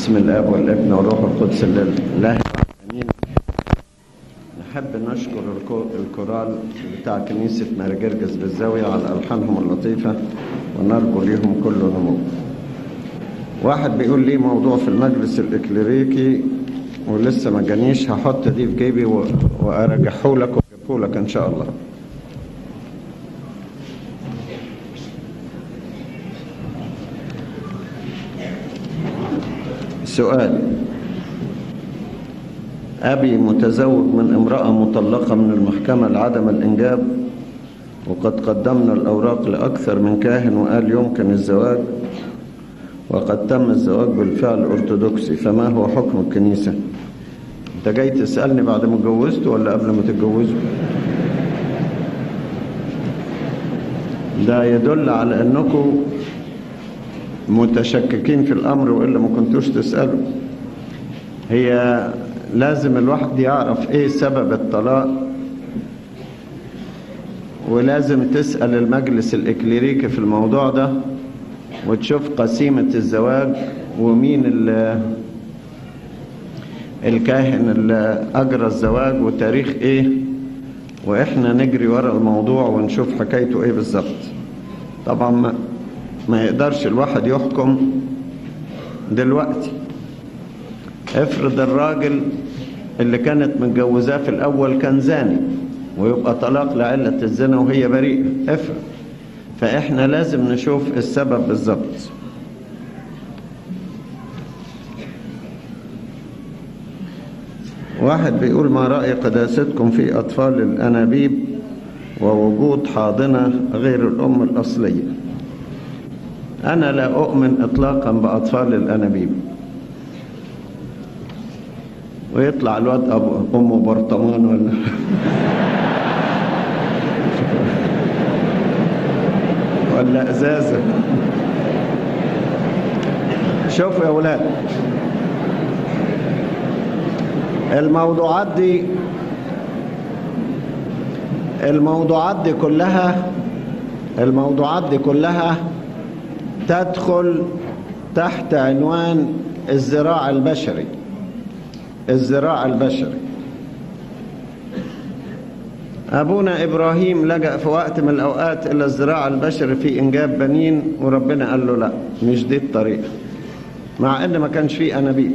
بسم الاب والابن والروح القدس لله امين نحب نشكر الكو- الكورال بتاع كنيسه مارجرجس بالزاويه على الحانهم اللطيفه ونرجو ليهم كل نمو واحد بيقول لي موضوع في المجلس الاكليريكي ولسه ما جانيش هحط دي في جيبي و- وارجحه لك واجيبه لك ان شاء الله سؤال أبي متزوج من امرأة مطلقة من المحكمة لعدم الإنجاب وقد قدمنا الأوراق لأكثر من كاهن وقال يمكن الزواج وقد تم الزواج بالفعل أرثوذكسي فما هو حكم الكنيسة أنت جاي تسألني بعد ما اتجوزت ولا قبل ما تتجوزوا ده يدل على أنكم متشككين في الأمر وإلا ما كنتوش تسألوا هي لازم الواحد يعرف إيه سبب الطلاق ولازم تسأل المجلس الإكليريكي في الموضوع ده وتشوف قسيمة الزواج ومين ال- الكاهن اللي أجرى الزواج وتاريخ إيه وإحنا نجري ورا الموضوع ونشوف حكايته إيه بالظبط طبعا ما, ما يقدرش الواحد يحكم دلوقتي افرض الراجل اللي كانت متجوزاه في الأول كان زاني ويبقى طلاق لعلة الزنا وهي بريئة افرض فإحنا لازم نشوف السبب بالظبط واحد بيقول ما رأي قداستكم في أطفال الأنابيب ووجود حاضنة غير الأم الأصلية أنا لا أؤمن إطلاقا بأطفال الأنابيب ويطلع الواد أبو أمه برطمان ولا ولا ازازه شوفوا يا ولاد الموضوعات دي الموضوعات دي كلها الموضوعات دي كلها تدخل تحت عنوان الزراع البشري الزراع البشري أبونا إبراهيم لجأ في وقت من الأوقات إلى الزراعة البشري في إنجاب بنين وربنا قال له لا مش دي الطريقة مع إن ما كانش فيه أنابيب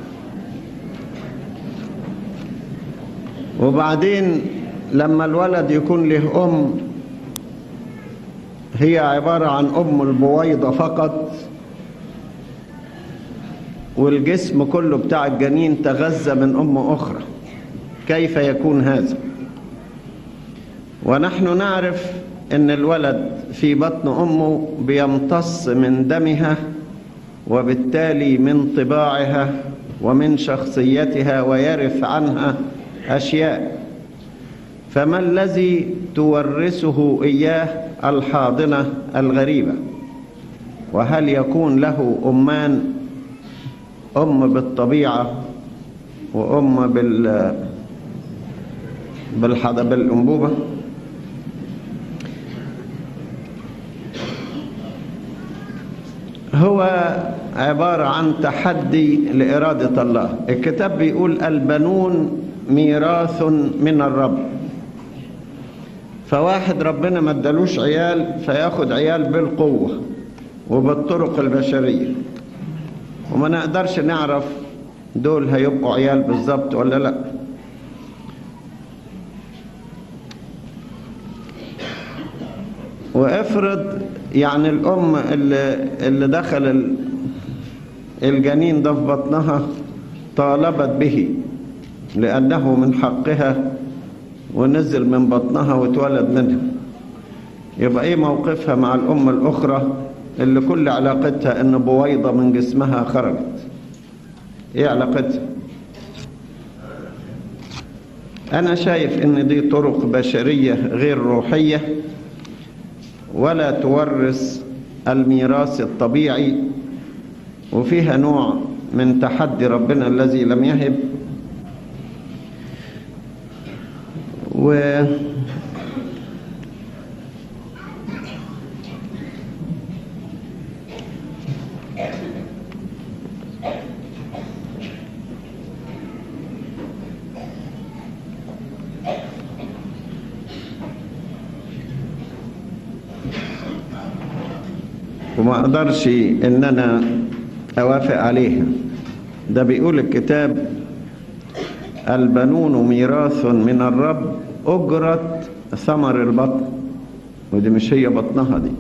وبعدين لما الولد يكون له أم هي عبارة عن أم البويضة فقط والجسم كله بتاع الجنين تغذى من أم أخرى كيف يكون هذا؟ ونحن نعرف ان الولد في بطن امه بيمتص من دمها وبالتالي من طباعها ومن شخصيتها ويرث عنها اشياء فما الذي تورثه اياه الحاضنه الغريبه وهل يكون له امان ام بالطبيعه وام بال بالحض... بالانبوبه هو عبارة عن تحدي لإرادة الله الكتاب بيقول البنون ميراث من الرب فواحد ربنا ما ادالوش عيال فياخد عيال بالقوة وبالطرق البشرية وما نقدرش نعرف دول هيبقوا عيال بالظبط ولا لا وافرض يعني الأم اللي, اللي دخل ال- الجنين ده في بطنها طالبت به لأنه من حقها ونزل من بطنها واتولد منها يبقى ايه موقفها مع الأم الأخرى اللي كل علاقتها ان بويضة من جسمها خرجت ايه علاقتها انا شايف ان دي طرق بشرية غير روحية ولا تورث الميراث الطبيعي وفيها نوع من تحدي ربنا الذي لم يهب و وما اقدرش ان انا اوافق عليها ده بيقول الكتاب البنون ميراث من الرب اجرة ثمر البطن ودي مش هي بطنها دي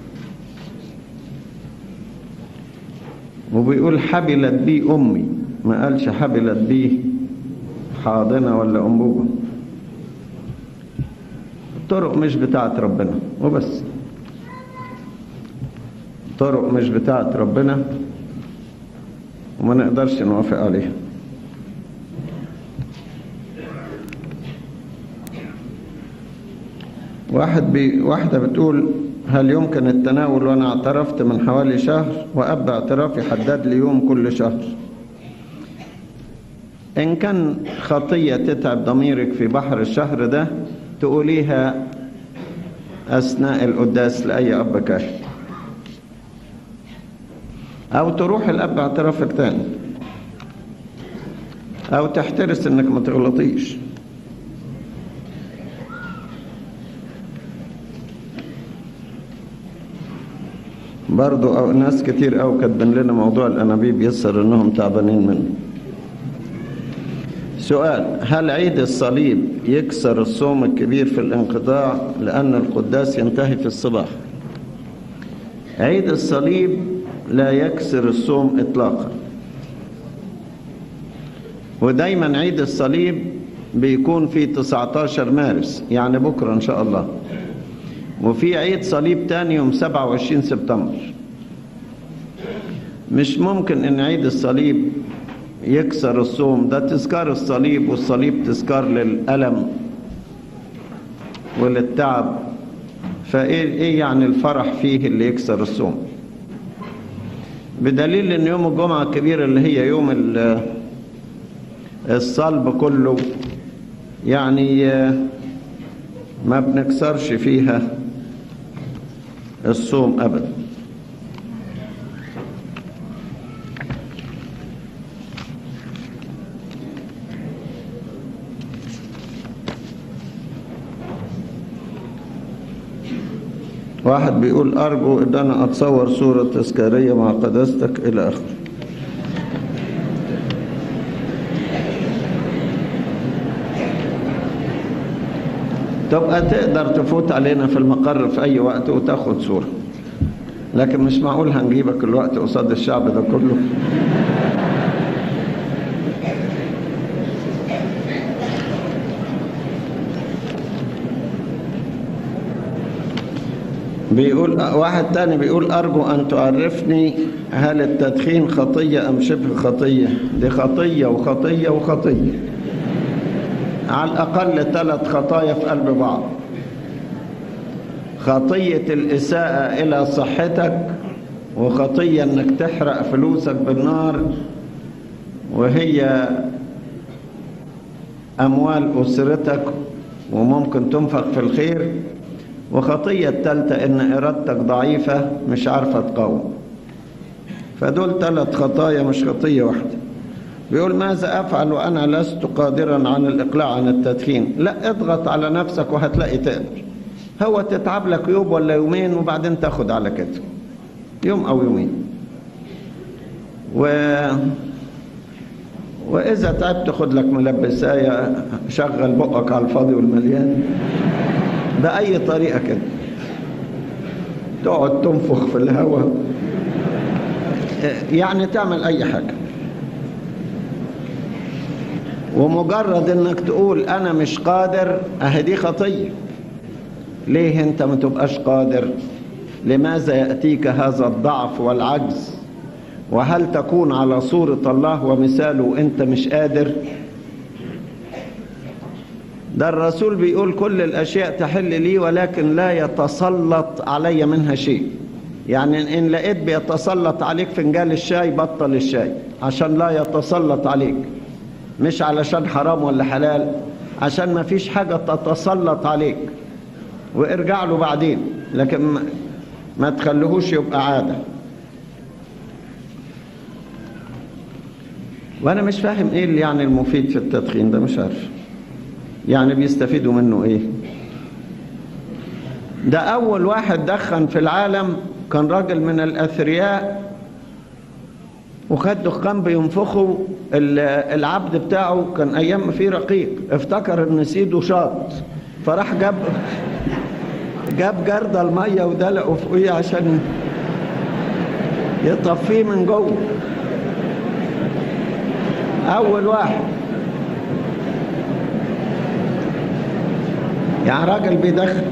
وبيقول حبلت بي امي ما قالش حبلت بي حاضنة ولا انبوبة الطرق مش بتاعت ربنا وبس طرق مش بتاعت ربنا وما نقدرش نوافق عليها واحد بي واحدة بتقول هل يمكن التناول وأنا اعترفت من حوالي شهر وأب اعترافي حدد لي يوم كل شهر إن كان خطية تتعب ضميرك في بحر الشهر ده تقوليها أثناء القداس لأي أب كاهن أو تروح الأب اعترافك تاني أو تحترس إنك ما تغلطيش برضو أو ناس كتير أو كاتبين لنا موضوع الأنابيب يسر إنهم تعبانين منه سؤال هل عيد الصليب يكسر الصوم الكبير في الانقطاع لأن القداس ينتهي في الصباح عيد الصليب لا يكسر الصوم إطلاقا ودايما عيد الصليب بيكون في 19 مارس يعني بكرة إن شاء الله وفي عيد صليب تاني يوم 27 سبتمبر مش ممكن ان عيد الصليب يكسر الصوم ده تذكار الصليب والصليب تذكار للألم وللتعب فايه ايه يعني الفرح فيه اللي يكسر الصوم بدليل ان يوم الجمعة الكبيرة اللي هي يوم الصلب كله يعني ما بنكسرش فيها الصوم أبدا واحد بيقول أرجو أن أنا أتصور صورة تذكارية مع قداستك إلى آخره تبقى تقدر تفوت علينا في المقر في أي وقت وتاخد صورة لكن مش معقول هنجيبك الوقت قصاد الشعب ده كله بيقول واحد تاني بيقول أرجو أن تعرفني هل التدخين خطية أم شبه خطية دي خطية وخطية وخطية على الأقل ثلاث خطايا في قلب بعض خطية الإساءة إلى صحتك وخطية أنك تحرق فلوسك بالنار وهي أموال أسرتك وممكن تنفق في الخير وخطية التالتة إن إرادتك ضعيفة مش عارفة تقاوم فدول ثلاث خطايا مش خطية واحدة بيقول ماذا أفعل وأنا لست قادرا عن الإقلاع عن التدخين لا اضغط على نفسك وهتلاقي تقدر هو تتعب لك يوم ولا يومين وبعدين تاخد على كده يوم أو يومين و... وإذا تعبت خد لك ملبساية شغل بقك على الفاضي والمليان بأي طريقة كده تقعد تنفخ في الهواء يعني تعمل أي حاجة ومجرد انك تقول انا مش قادر اهي دي خطيه ليه انت ما تبقاش قادر لماذا ياتيك هذا الضعف والعجز وهل تكون على صوره الله ومثاله وانت مش قادر ده الرسول بيقول كل الاشياء تحل لي ولكن لا يتسلط علي منها شيء يعني ان لقيت بيتسلط عليك فنجان الشاي بطل الشاي عشان لا يتسلط عليك مش علشان حرام ولا حلال عشان ما فيش حاجة تتسلط عليك وارجع له بعدين لكن ما تخليهوش يبقى عادة وانا مش فاهم ايه اللي يعني المفيد في التدخين ده مش عارف يعني بيستفيدوا منه ايه ده اول واحد دخن في العالم كان راجل من الأثرياء وخد دخان بينفخه العبد بتاعه كان أيام ما فيه رقيق افتكر إن سيده شاط فراح جاب جاب جردل المية ودلقه فوقيه عشان يطفيه من جوه أول واحد يعني راجل بيدخل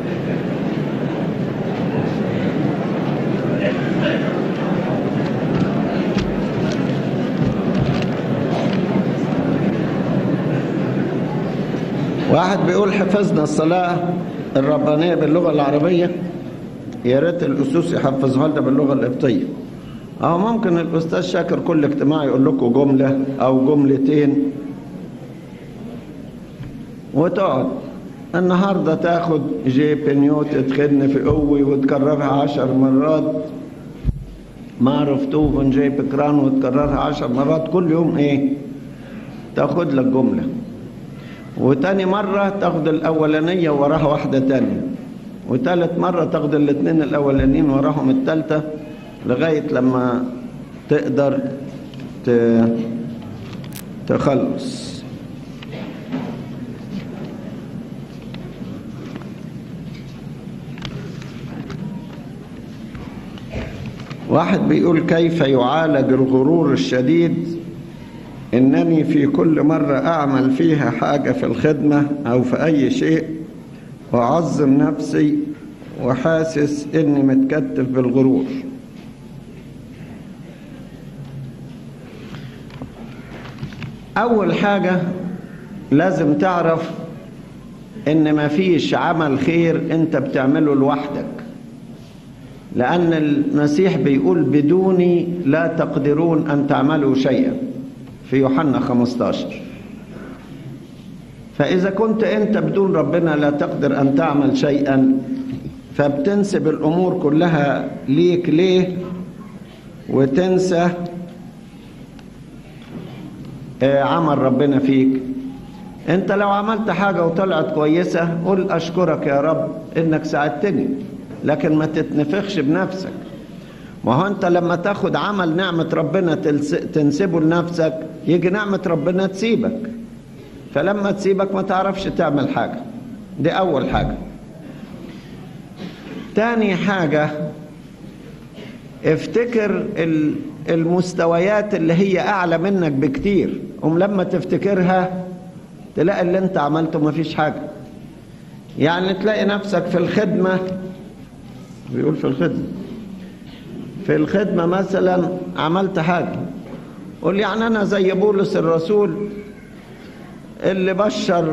واحد بيقول حفظنا الصلاة الربانية باللغة العربية يا ريت الأسوس يحفظوها لنا باللغة القبطية أو ممكن الأستاذ شاكر كل اجتماع يقول لكم جملة أو جملتين وتقعد النهاردة تاخد جي بنيو تدخلني في قوي وتكررها عشر مرات معرف توفن جي بكران وتكررها عشر مرات كل يوم ايه تاخد لك جملة وتاني مرة تاخد الأولانية وراها واحدة تانية وتالت مرة تاخد الاثنين الأولانيين وراهم التالتة لغاية لما تقدر تخلص واحد بيقول كيف يعالج الغرور الشديد إنني في كل مرة أعمل فيها حاجة في الخدمة أو في أي شيء وأعظم نفسي وحاسس إني متكتف بالغرور أول حاجة لازم تعرف إن ما فيش عمل خير أنت بتعمله لوحدك لأن المسيح بيقول بدوني لا تقدرون أن تعملوا شيئا في يوحنا 15 فإذا كنت أنت بدون ربنا لا تقدر أن تعمل شيئا فبتنسب الأمور كلها ليك ليه وتنسى عمل ربنا فيك انت لو عملت حاجة وطلعت كويسة قل أشكرك يا رب إنك ساعدتني لكن ما تتنفخش بنفسك ما هو انت لما تاخد عمل نعمة ربنا تنسبه لنفسك يجي نعمة ربنا تسيبك فلما تسيبك ما تعرفش تعمل حاجة دي أول حاجة تاني حاجة افتكر المستويات اللي هي أعلى منك بكتير قوم لما تفتكرها تلاقي اللي انت عملته مفيش حاجة يعني تلاقي نفسك في الخدمة بيقول في الخدمة في الخدمة مثلا عملت حاجة قول يعني أنا زي بولس الرسول اللي بشر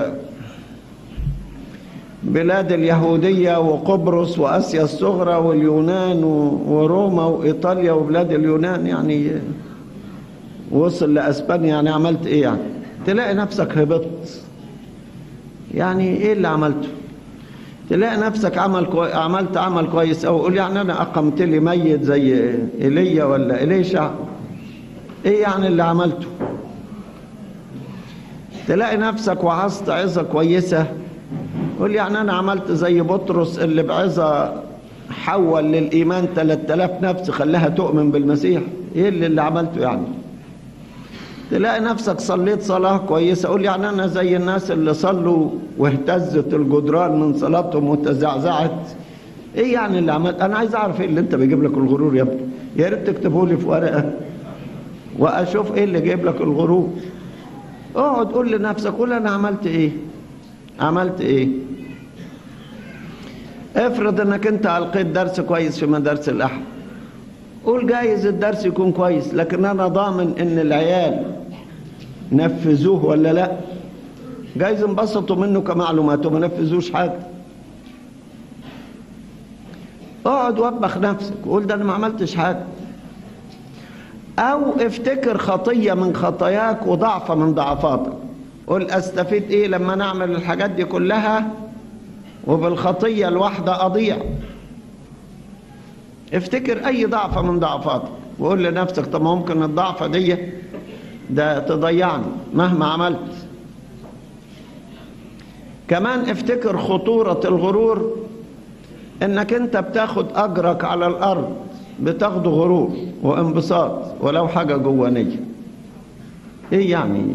بلاد اليهودية وقبرص وآسيا الصغرى واليونان وروما وإيطاليا وبلاد اليونان يعني وصل لأسبانيا يعني عملت إيه يعني تلاقي نفسك هبطت يعني إيه اللي عملته تلاقي نفسك عمل كوي... عملت عمل كويس أو قول يعني أنا أقمت لي ميت زي إيليا ولا إليشع إيه يعني اللي عملته تلاقي نفسك وعظت عظة كويسة قول يعني أنا عملت زي بطرس اللي بعظة حول للإيمان 3000 نفس خلاها تؤمن بالمسيح إيه اللي, اللي عملته يعني تلاقي نفسك صليت صلاة كويسة قول يعني أنا زي الناس اللي صلوا واهتزت الجدران من صلاتهم وتزعزعت إيه يعني اللي عملت أنا عايز أعرف إيه اللي أنت بيجيب لك الغرور يا ابني يا ريت تكتبه لي في ورقة وأشوف إيه اللي جايب لك الغرور اقعد قول لنفسك قول أنا عملت إيه عملت إيه افرض انك انت القيت درس كويس في مدارس الاحد قول جايز الدرس يكون كويس لكن انا ضامن ان العيال نفذوه ولا لا جايز انبسطوا منه كمعلومات وما نفذوش حاجه اقعد وبخ نفسك وقول ده انا ما عملتش حاجه او افتكر خطيه من خطاياك وضعفه من ضعفاتك قول استفيد ايه لما نعمل الحاجات دي كلها وبالخطيه الواحده اضيع افتكر اي ضعفه من ضعفاتك وقول لنفسك طب ممكن الضعفه دي ده تضيعني مهما عملت كمان افتكر خطوره الغرور انك انت بتاخد اجرك على الارض بتاخده غرور وانبساط ولو حاجة جوانية ايه يعني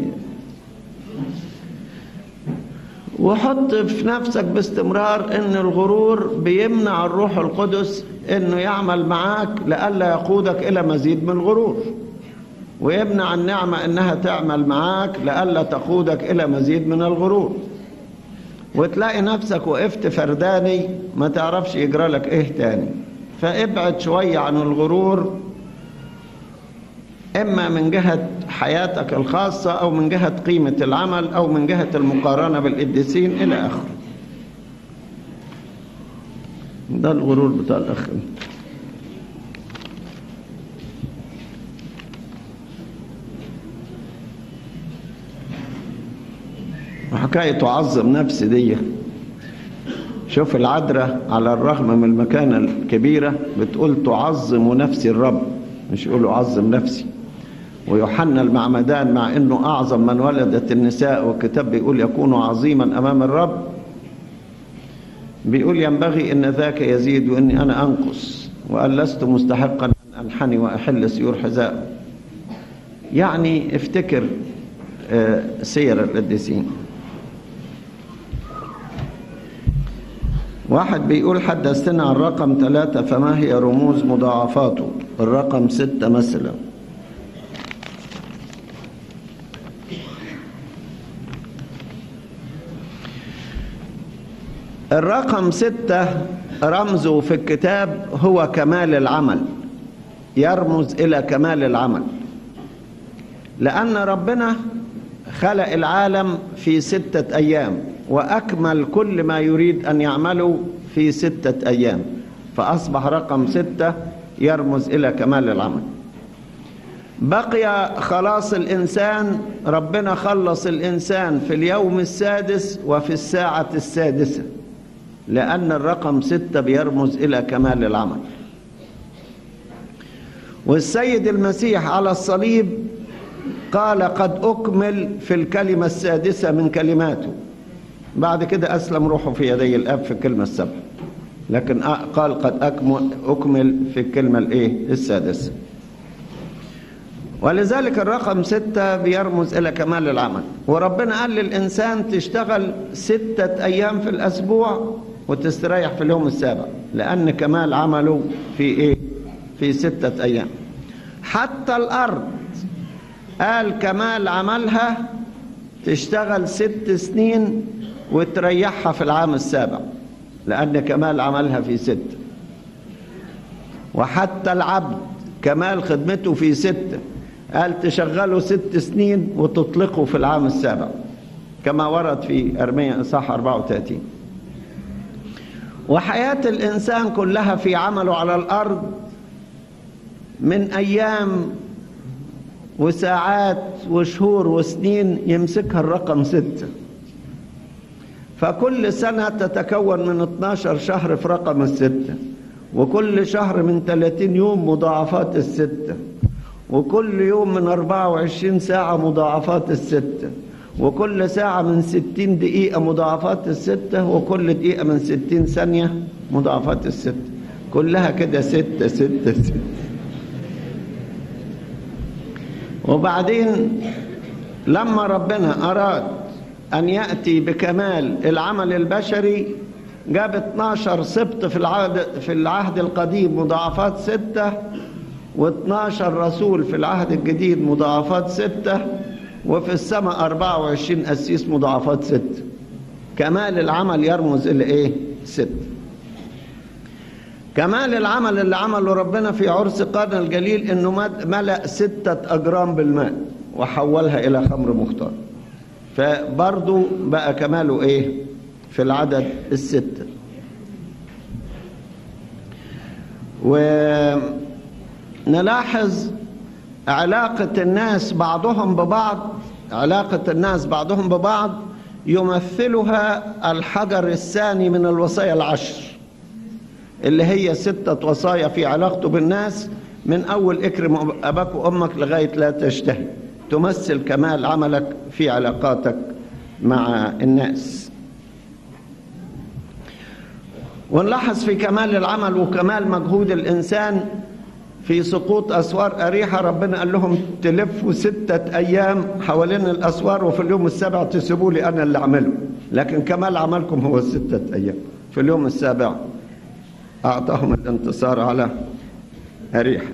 وحط في نفسك باستمرار ان الغرور بيمنع الروح القدس انه يعمل معاك لئلا يقودك الى مزيد من الغرور ويمنع النعمة انها تعمل معاك لئلا تقودك الى مزيد من الغرور وتلاقي نفسك وقفت فرداني ما تعرفش يجرى لك ايه تاني فابعد شوية عن الغرور إما من جهة حياتك الخاصة أو من جهة قيمة العمل أو من جهة المقارنة بالقديسين إلى آخره ده الغرور بتاع الأخ وحكاية تعظم نفسي دي شوف العذراء على الرغم من المكانة الكبيرة بتقول تعظم نفسي الرب مش يقولوا عظم نفسي ويوحنا المعمدان مع انه اعظم من ولدت النساء والكتاب بيقول يكون عظيما امام الرب بيقول ينبغي ان ذاك يزيد واني انا انقص وان لست مستحقا ان انحني واحل سيور حذاء يعني افتكر سير القديسين واحد بيقول حدثتنا عن رقم ثلاثة فما هي رموز مضاعفاته الرقم ستة مثلا الرقم ستة رمزه في الكتاب هو كمال العمل يرمز إلى كمال العمل لأن ربنا خلق العالم في ستة أيام وأكمل كل ما يريد أن يعمله في ستة أيام فأصبح رقم ستة يرمز إلى كمال العمل بقي خلاص الإنسان ربنا خلص الإنسان في اليوم السادس وفي الساعة السادسة لأن الرقم ستة بيرمز إلى كمال العمل والسيد المسيح على الصليب قال قد أكمل في الكلمة السادسة من كلماته بعد كده أسلم روحه في يدي الأب في الكلمة السبعة لكن قال قد أكمل في الكلمة الإيه السادسة ولذلك الرقم ستة بيرمز إلى كمال العمل وربنا قال للإنسان تشتغل ستة أيام في الأسبوع وتستريح في اليوم السابع لأن كمال عمله في إيه في ستة أيام حتى الأرض قال كمال عملها تشتغل ست سنين وتريحها في العام السابع لأن كمال عملها في ستة وحتى العبد كمال خدمته في ستة قال تشغله ست سنين وتطلقه في العام السابع كما ورد في أرمية إصحاح 34 وحياة الإنسان كلها في عمله على الأرض من أيام وساعات وشهور وسنين يمسكها الرقم ستة فكل سنة تتكون من 12 شهر في رقم الستة وكل شهر من 30 يوم مضاعفات الستة وكل يوم من 24 ساعة مضاعفات الستة وكل ساعة من 60 دقيقة مضاعفات الستة وكل دقيقة من 60 ثانية مضاعفات الستة كلها كده ستة ستة ستة وبعدين لما ربنا أراد أن يأتي بكمال العمل البشري جاب 12 سبط في العهد في العهد القديم مضاعفات ستة و12 رسول في العهد الجديد مضاعفات ستة وفي السماء 24 قسيس مضاعفات ستة كمال العمل يرمز إلى إيه؟ ستة كمال العمل اللي عمله ربنا في عرس قانا الجليل انه ملأ ستة اجرام بالماء وحولها الى خمر مختار فبرضه بقى كماله ايه في العدد الستة ونلاحظ علاقة الناس بعضهم ببعض علاقة الناس بعضهم ببعض يمثلها الحجر الثاني من الوصايا العشر اللي هي ستة وصايا في علاقته بالناس من أول اكرم أباك وأمك لغاية لا تشتهي تمثل كمال عملك في علاقاتك مع الناس ونلاحظ في كمال العمل وكمال مجهود الإنسان في سقوط أسوار أريحة ربنا قال لهم تلفوا ستة أيام حوالين الأسوار وفي اليوم السابع تسيبوا لي أنا اللي أعمله لكن كمال عملكم هو الستة أيام في اليوم السابع أعطاهم الانتصار على أريحة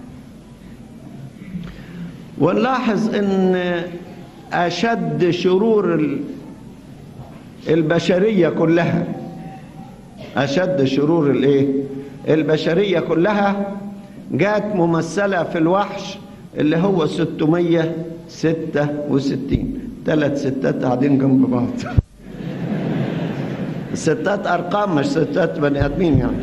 ونلاحظ أن أشد شرور البشرية كلها أشد شرور الإيه؟ البشرية كلها جات ممثلة في الوحش اللي هو 666 ثلاث ستات قاعدين جنب بعض الستات أرقام مش ستات بني آدمين يعني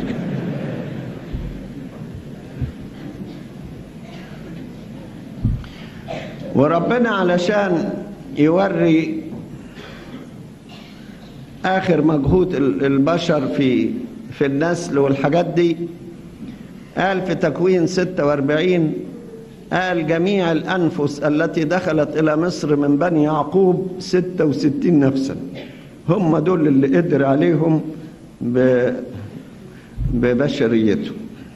وربنا علشان يوري آخر مجهود البشر في في النسل والحاجات دي قال في تكوين 46 قال جميع الأنفس التي دخلت إلى مصر من بني يعقوب 66 نفسا هم دول اللي قدر عليهم ب... ببشريته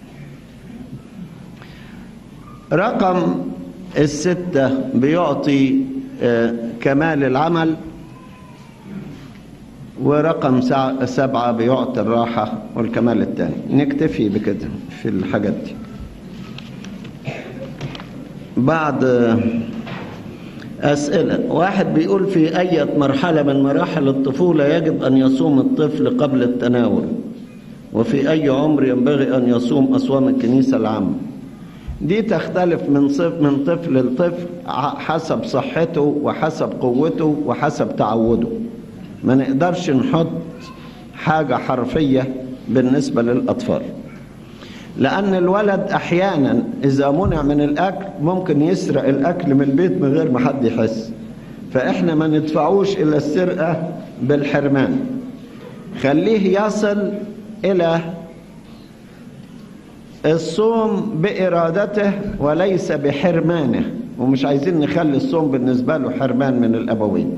رقم الستة بيعطي كمال العمل ورقم سبعة بيعطي الراحة والكمال الثاني نكتفي بكده في الحاجات دي بعد أسئلة واحد بيقول في أي مرحلة من مراحل الطفولة يجب أن يصوم الطفل قبل التناول وفي أي عمر ينبغي أن يصوم أصوام الكنيسة العامة دي تختلف من صف من طفل لطفل حسب صحته وحسب قوته وحسب تعوده ما نقدرش نحط حاجة حرفية بالنسبة للأطفال لأن الولد أحيانا إذا منع من الأكل ممكن يسرق الأكل من البيت من غير ما حد يحس فإحنا ما ندفعوش إلى السرقة بالحرمان خليه يصل إلى الصوم بإرادته وليس بحرمانه ومش عايزين نخلي الصوم بالنسبة له حرمان من الأبوين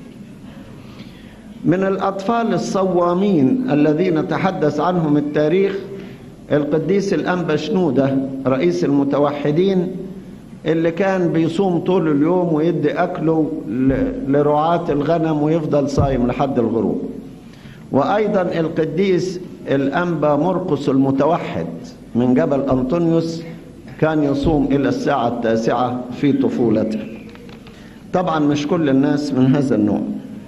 من الأطفال الصوامين الذين تحدث عنهم التاريخ القديس الأنبا شنودة رئيس المتوحدين اللي كان بيصوم طول اليوم ويدي أكله لرعاة الغنم ويفضل صايم لحد الغروب وأيضا القديس الأنبا مرقس المتوحد من جبل أنطونيوس كان يصوم إلى الساعة التاسعة في طفولته طبعا مش كل الناس من هذا النوع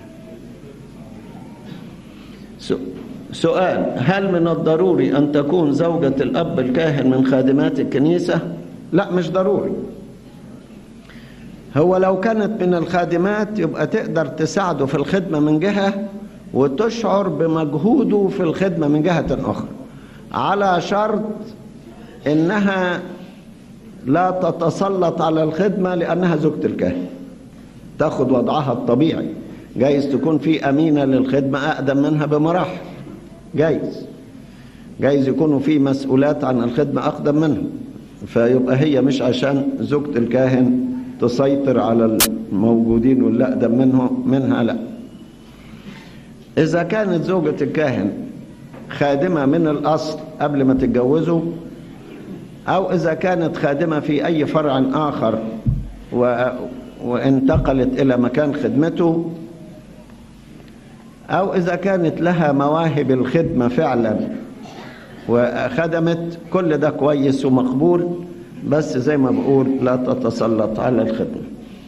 سؤال هل من الضروري أن تكون زوجة الأب الكاهن من خادمات الكنيسة؟ لا مش ضروري هو لو كانت من الخادمات يبقى تقدر تساعده في الخدمة من جهة وتشعر بمجهوده في الخدمة من جهة أخرى على شرط إنها لا تتسلط على الخدمة لأنها زوجة الكاهن تاخد وضعها الطبيعي جايز تكون في أمينة للخدمة أقدم منها بمراحل جايز جايز يكونوا في مسؤولات عن الخدمة أقدم منها فيبقى هي مش عشان زوجة الكاهن تسيطر على الموجودين واللي أقدم منه منها لا إذا كانت زوجة الكاهن خادمة من الأصل قبل ما تتجوزوا أو إذا كانت خادمة في أي فرع آخر و... وانتقلت إلى مكان خدمته أو إذا كانت لها مواهب الخدمة فعلا وخدمت كل ده كويس ومقبول بس زي ما بقول لا تتسلط على الخدمة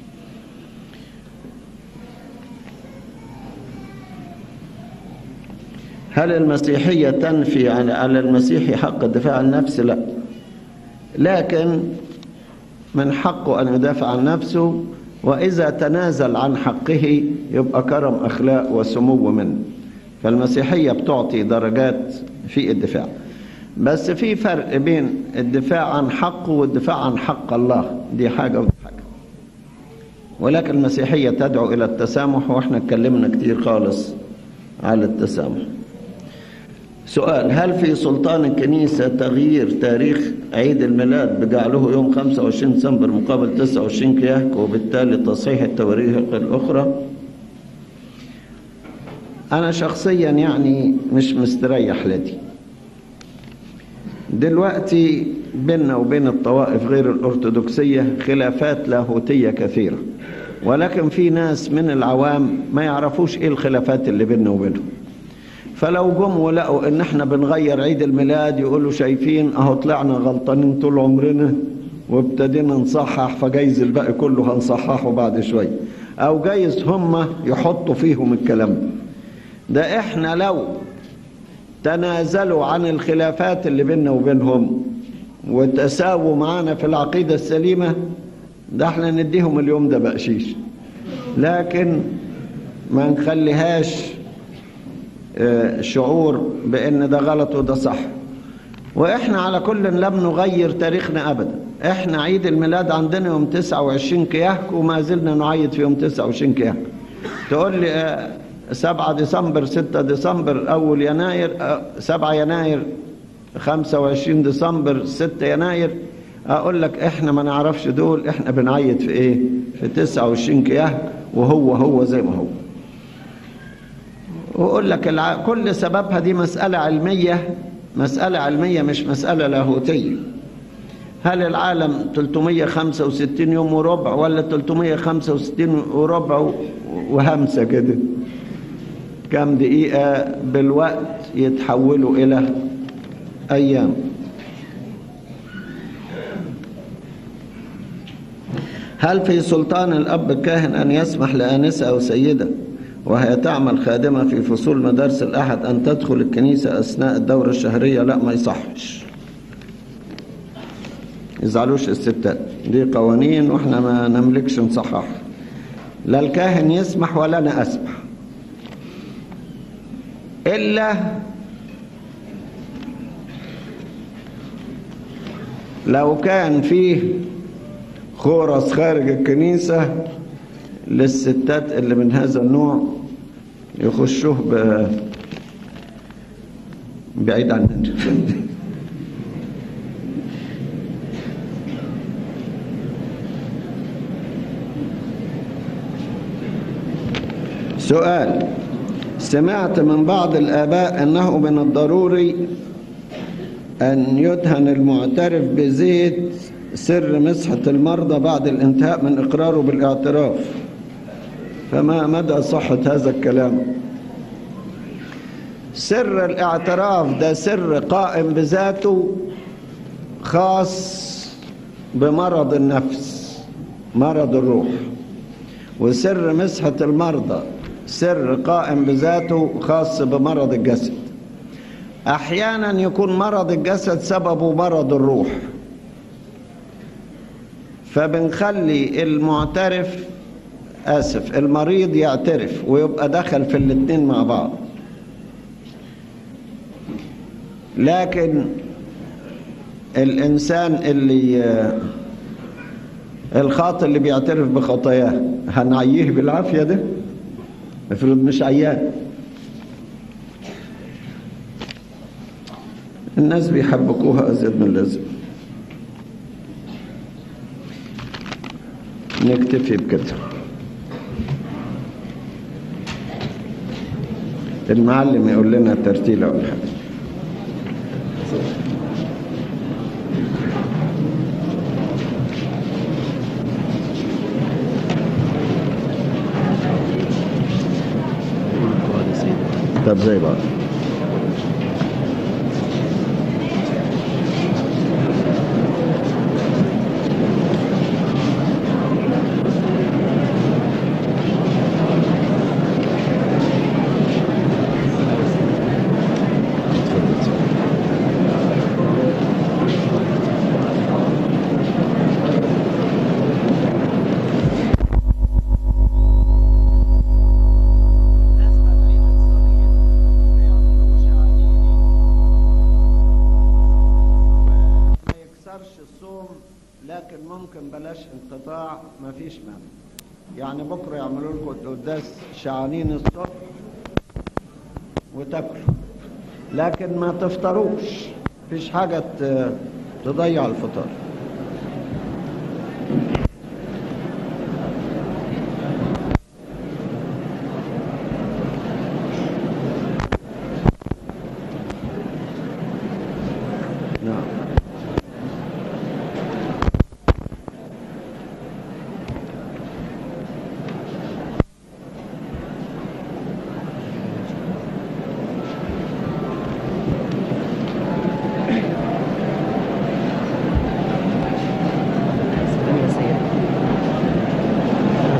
هل المسيحية تنفي على المسيحي حق الدفاع عن النفس؟ لا لكن من حقه أن يدافع عن نفسه وإذا تنازل عن حقه يبقى كرم أخلاق وسمو منه فالمسيحية بتعطي درجات في الدفاع بس في فرق بين الدفاع عن حقه والدفاع عن حق الله دي حاجة ودي حاجة ولكن المسيحية تدعو إلى التسامح وإحنا اتكلمنا كتير خالص على التسامح سؤال هل في سلطان الكنيسة تغيير تاريخ عيد الميلاد بجعله يوم 25 ديسمبر مقابل 29 كياك وبالتالي تصحيح التواريخ الأخرى أنا شخصيا يعني مش مستريح لدي دلوقتي بيننا وبين الطوائف غير الأرثوذكسية خلافات لاهوتية كثيرة ولكن في ناس من العوام ما يعرفوش ايه الخلافات اللي بيننا وبينهم فلو جم ولقوا ان احنا بنغير عيد الميلاد يقولوا شايفين اهو طلعنا غلطانين طول عمرنا وابتدينا نصحح فجايز الباقي كله هنصححه بعد شوية او جايز هم يحطوا فيهم الكلام ده احنا لو تنازلوا عن الخلافات اللي بيننا وبينهم وتساووا معانا في العقيدة السليمة ده احنا نديهم اليوم ده بقشيش لكن ما نخليهاش شعور بان ده غلط وده صح واحنا على كل لم نغير تاريخنا ابدا احنا عيد الميلاد عندنا يوم 29 كياك وما زلنا نعيد في يوم 29 كياك تقول لي 7 ديسمبر 6 ديسمبر اول يناير 7 يناير 25 ديسمبر 6 يناير اقول لك احنا ما نعرفش دول احنا بنعيد في ايه في 29 كياك وهو هو زي ما هو وأقول لك الع... كل سببها دي مسألة علمية مسألة علمية مش مسألة لاهوتية هل العالم 365 يوم وربع ولا 365 وربع وهمسة كده كم دقيقة بالوقت يتحولوا إلى أيام هل في سلطان الأب الكاهن أن يسمح لآنسة أو سيدة وهي تعمل خادمة في فصول مدارس الأحد أن تدخل الكنيسة أثناء الدورة الشهرية لا ما يصحش يزعلوش الستات دي قوانين واحنا ما نملكش نصحح لا الكاهن يسمح ولا أنا أسمح إلا لو كان فيه خورس خارج الكنيسة للستات اللي من هذا النوع يخشوه ب... بعيد عننا سؤال سمعت من بعض الآباء أنه من الضروري أن يدهن المعترف بزيت سر مسحة المرضى بعد الانتهاء من إقراره بالاعتراف فما مدى صحة هذا الكلام سر الاعتراف ده سر قائم بذاته خاص بمرض النفس مرض الروح وسر مسحة المرضى سر قائم بذاته خاص بمرض الجسد احيانا يكون مرض الجسد سببه مرض الروح فبنخلي المعترف اسف المريض يعترف ويبقى دخل في الاثنين مع بعض لكن الانسان اللي الخاطئ اللي بيعترف بخطاياه هنعيه بالعافيه ده افرض مش عيان الناس بيحبكوها ازيد من اللازم نكتفي بكده المعلم يقول لنا ترتيله ولا حاجه طب زي بعض لكن ممكن بلاش انقطاع ما فيش مانع يعني بكره يعملوا لكم القداس شعانين الصبح وتاكلوا لكن ما تفطروش فيش حاجه تضيع الفطار نعم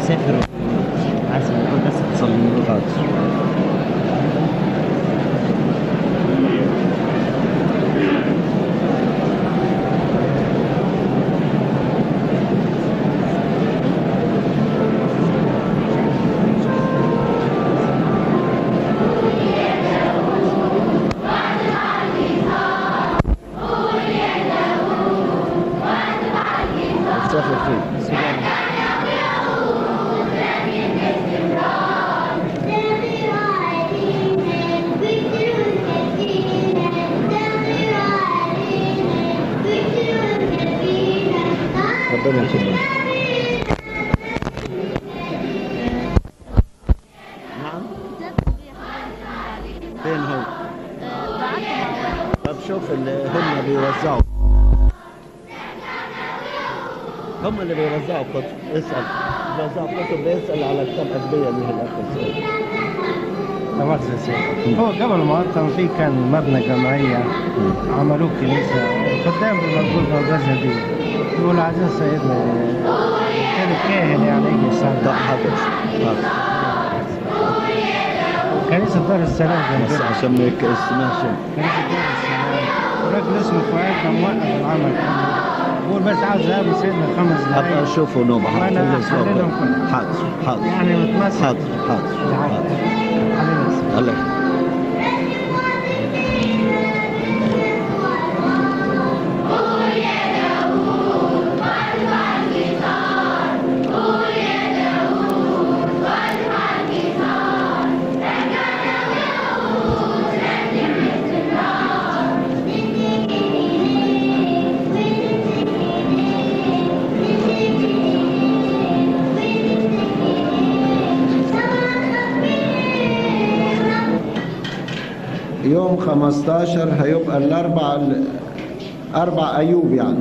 مسافر عايز اقول بس تصلي له مسافر فين؟ ربنا يخليك نعم فين هو؟ طب شوف اللي هم بيوزعوا هم اللي بيوزعوا كتب اسأل بيوزعوا كتب بيسأل على كتاب أدبية اللي هي الأخ السيد تمام يا سيدي هو قبل ما كان في كان مبنى جمعية عملوه كنيسة قدام المقبول موجزة دي يقول عايزين سيدنا كان كاهن يعني يجي ده يساعد حاضر حاضر كنيسة دار السلام بس جنبنا عشان ما يسمعش كنيسة دار السلام راجل اسمه فؤاد كان موقف العمل كله بقول بس عاوز اقابل سيدنا خمس أبقى دقايق أشوفه نوبة وأنا حاضر الأسبوع أحللهم الجاي. كلهم. حاضر حاضر يعني متمسك حاضر حاضر حاضر حاضر الله يوم 15 هيبقى الأربع أربع أيوب يعني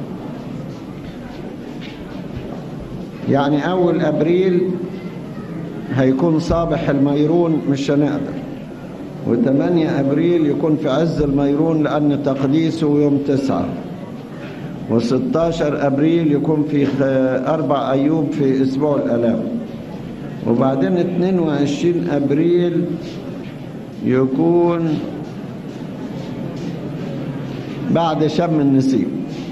يعني أول أبريل هيكون صابح الميرون مش هنقدر وثمانية أبريل يكون في عز الميرون لأن تقديسه يوم تسعة وستاشر أبريل يكون في خ- أربع أيوب في أسبوع الألام وبعدين 22 أبريل يكون بعد شم النسيم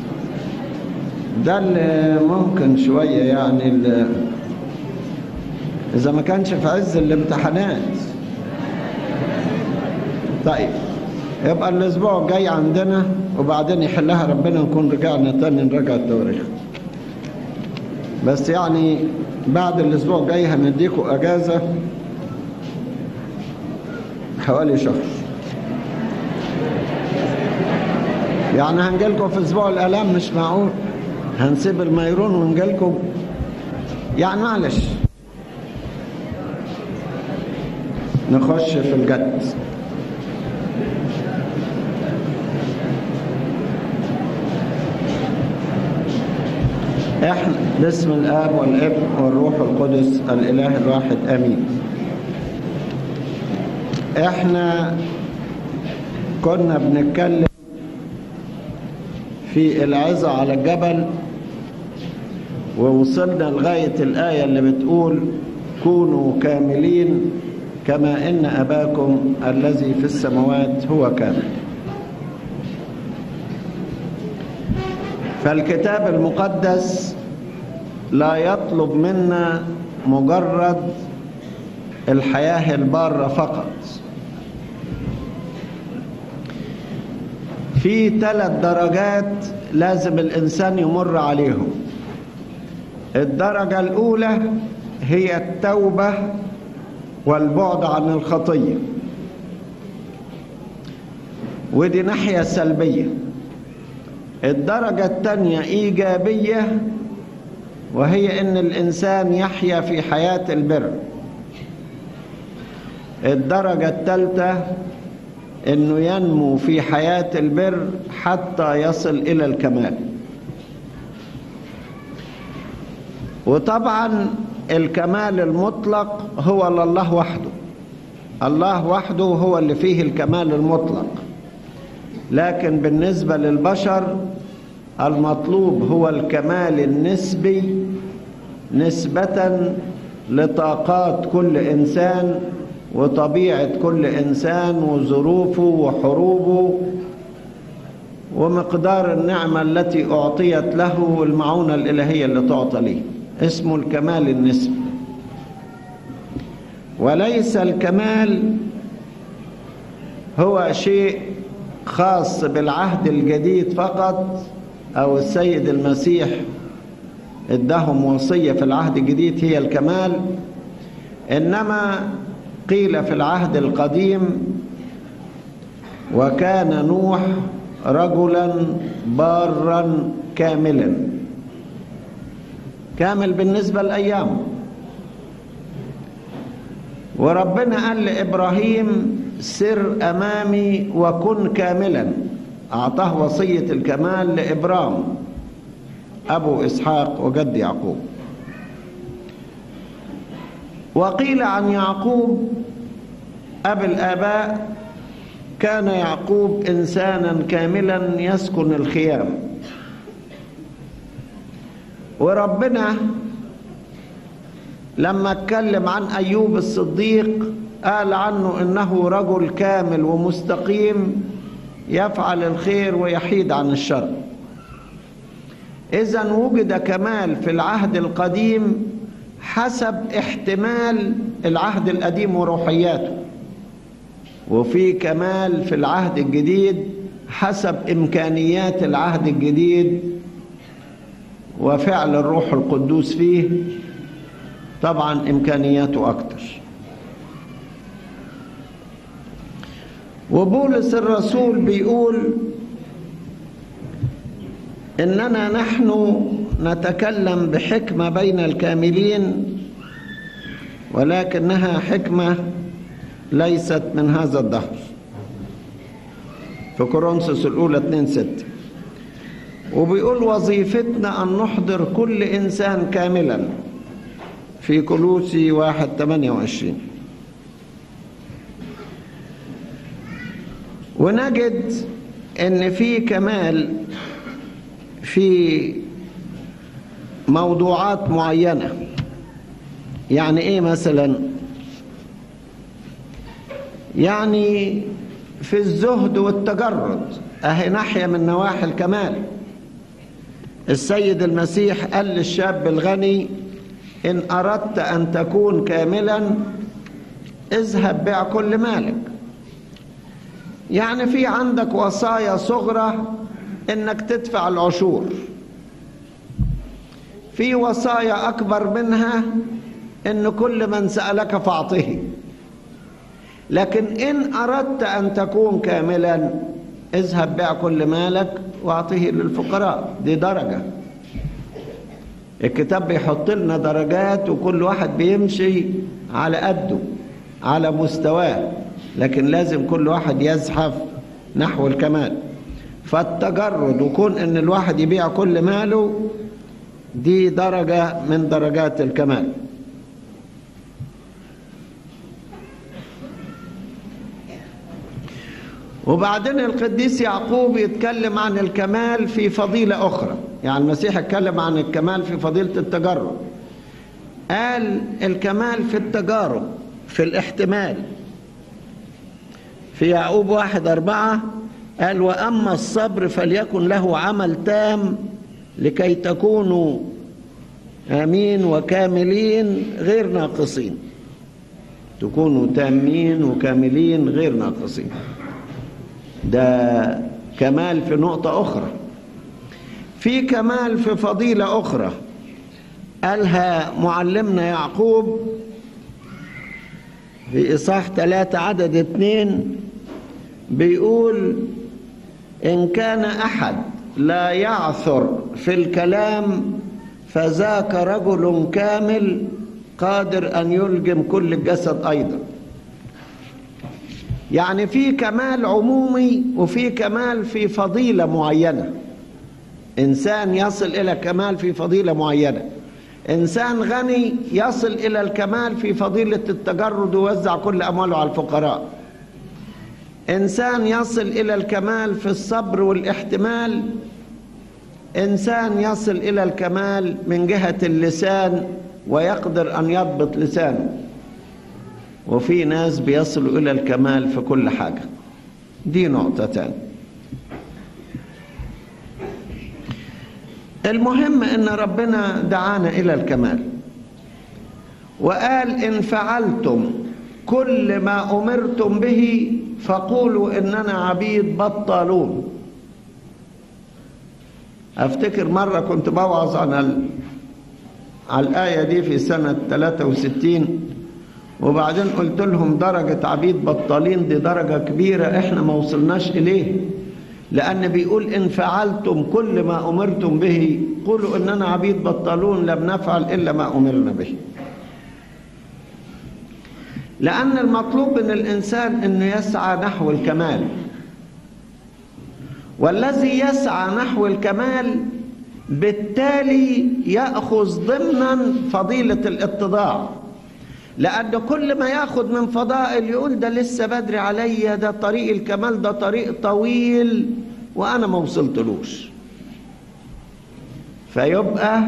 ده اللي ممكن شوية يعني اللي إذا ما كانش في عز الامتحانات طيب يبقى الأسبوع الجاي عندنا وبعدين يحلها ربنا نكون رجعنا تاني نراجع التواريخ بس يعني بعد الأسبوع الجاي هنديكوا أجازة حوالي شهر يعني هنجيلكم في اسبوع الالام مش معقول هنسيب الميرون ونجيلكم يعني معلش نخش في الجد احنا باسم الاب والابن والروح القدس الاله الواحد امين احنا كنا بنتكلم في العظة على الجبل ووصلنا لغاية الآية اللي بتقول كونوا كاملين كما إن أباكم الذي في السماوات هو كامل فالكتاب المقدس لا يطلب منا مجرد الحياة البارة فقط في ثلاث درجات لازم الإنسان يمر عليهم الدرجة الأولى هي التوبة والبعد عن الخطية ودي ناحية سلبية الدرجة الثانية إيجابية وهي إن الإنسان يحيا في حياة البر الدرجة الثالثة انه ينمو في حياة البر حتى يصل الى الكمال وطبعا الكمال المطلق هو لله وحده الله وحده هو اللي فيه الكمال المطلق لكن بالنسبة للبشر المطلوب هو الكمال النسبي نسبة لطاقات كل إنسان وطبيعة كل إنسان وظروفه وحروبه ومقدار النعمة التي أعطيت له والمعونة الإلهية اللي تعطى له اسمه الكمال النسبي وليس الكمال هو شيء خاص بالعهد الجديد فقط أو السيد المسيح ادهم وصية في العهد الجديد هي الكمال إنما قيل في العهد القديم وكان نوح رجلا بارا كاملا كامل بالنسبة لأيامه وربنا قال لإبراهيم سر أمامي وكن كاملا أعطاه وصية الكمال لإبرام أبو إسحاق وجد يعقوب وقيل عن يعقوب أبي الآباء كان يعقوب إنسانا كاملا يسكن الخيام وربنا لما اتكلم عن أيوب الصديق قال عنه إنه رجل كامل ومستقيم يفعل الخير ويحيد عن الشر إذا وجد كمال في العهد القديم حسب احتمال العهد القديم وروحياته وفي كمال في العهد الجديد حسب إمكانيات العهد الجديد وفعل الروح القدوس فيه طبعا إمكانياته أكتر وبولس الرسول بيقول إننا نحن نتكلم بحكمة بين الكاملين ولكنها حكمة ليست من هذا الدهر في كورنثوس الأولى 2 6 وبيقول وظيفتنا أن نحضر كل إنسان كاملا في كلوسي واحد 28 ونجد ان في كمال في موضوعات معينة يعني ايه مثلا يعني في الزهد والتجرد اهي ناحية من نواحي الكمال السيد المسيح قال للشاب الغني ان اردت ان تكون كاملا اذهب بيع كل مالك يعني في عندك وصايا صغرى انك تدفع العشور في وصايا اكبر منها ان كل من سالك فاعطه لكن ان اردت ان تكون كاملا اذهب بيع كل مالك واعطه للفقراء دي درجه الكتاب بيحط لنا درجات وكل واحد بيمشي على قده على مستواه لكن لازم كل واحد يزحف نحو الكمال فالتجرد وكون ان الواحد يبيع كل ماله دي درجة من درجات الكمال وبعدين القديس يعقوب يتكلم عن الكمال في فضيلة أخرى يعني المسيح اتكلم عن الكمال في فضيلة التجرد قال الكمال في التجارب في الاحتمال في يعقوب واحد أربعة قال وأما الصبر فليكن له عمل تام لكي تكونوا آمين وكاملين غير ناقصين تكونوا تامين وكاملين غير ناقصين ده كمال في نقطة أخرى في كمال في فضيلة أخرى قالها معلمنا يعقوب في إصحاح ثلاثة عدد اثنين بيقول إن كان أحد لا يعثر في الكلام فذاك رجل كامل قادر أن يلجم كل الجسد أيضا يعني في كمال عمومي وفي كمال في فضيلة معينة إنسان يصل إلى كمال في فضيلة معينة إنسان غني يصل إلى الكمال في فضيلة التجرد ويوزع كل أمواله على الفقراء إنسان يصل إلى الكمال في الصبر والاحتمال إنسان يصل إلى الكمال من جهة اللسان ويقدر أن يضبط لسانه وفي ناس بيصلوا إلى الكمال في كل حاجة دي نقطة تانية المهم ان ربنا دعانا الى الكمال وقال ان فعلتم كل ما امرتم به فقولوا اننا عبيد بطالون افتكر مره كنت بوعظ عن ال... على الايه دي في سنه 63 وبعدين قلت لهم درجه عبيد بطالين دي درجه كبيره احنا ما وصلناش اليه لأن بيقول إن فعلتم كل ما أمرتم به قولوا إننا عبيد بطلون لم نفعل إلا ما أمرنا به لأن المطلوب من الإنسان أنه يسعى نحو الكمال والذي يسعى نحو الكمال بالتالي يأخذ ضمنا فضيلة الاتضاع لأن كل ما ياخد من فضائل يقول ده لسه بدري عليا ده طريق الكمال ده طريق طويل وأنا ما وصلتلوش فيبقى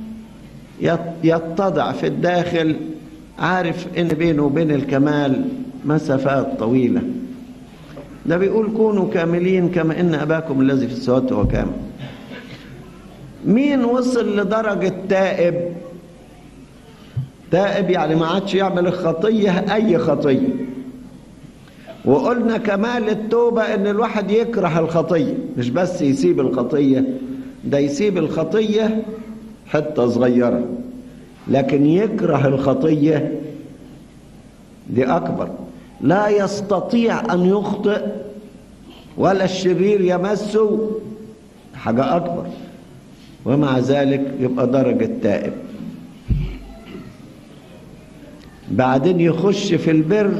يتضع في الداخل عارف ان بينه وبين الكمال مسافات طويلة ده بيقول كونوا كاملين كما ان اباكم الذي في السماوات هو كامل مين وصل لدرجة تائب تائب يعني ما عادش يعمل الخطية اي خطية وقلنا كمال التوبة ان الواحد يكره الخطية مش بس يسيب الخطية ده يسيب الخطية حتة صغيرة لكن يكره الخطية دي أكبر لا يستطيع أن يخطئ ولا الشرير يمسه حاجة أكبر ومع ذلك يبقى درجة تائب بعدين يخش في البر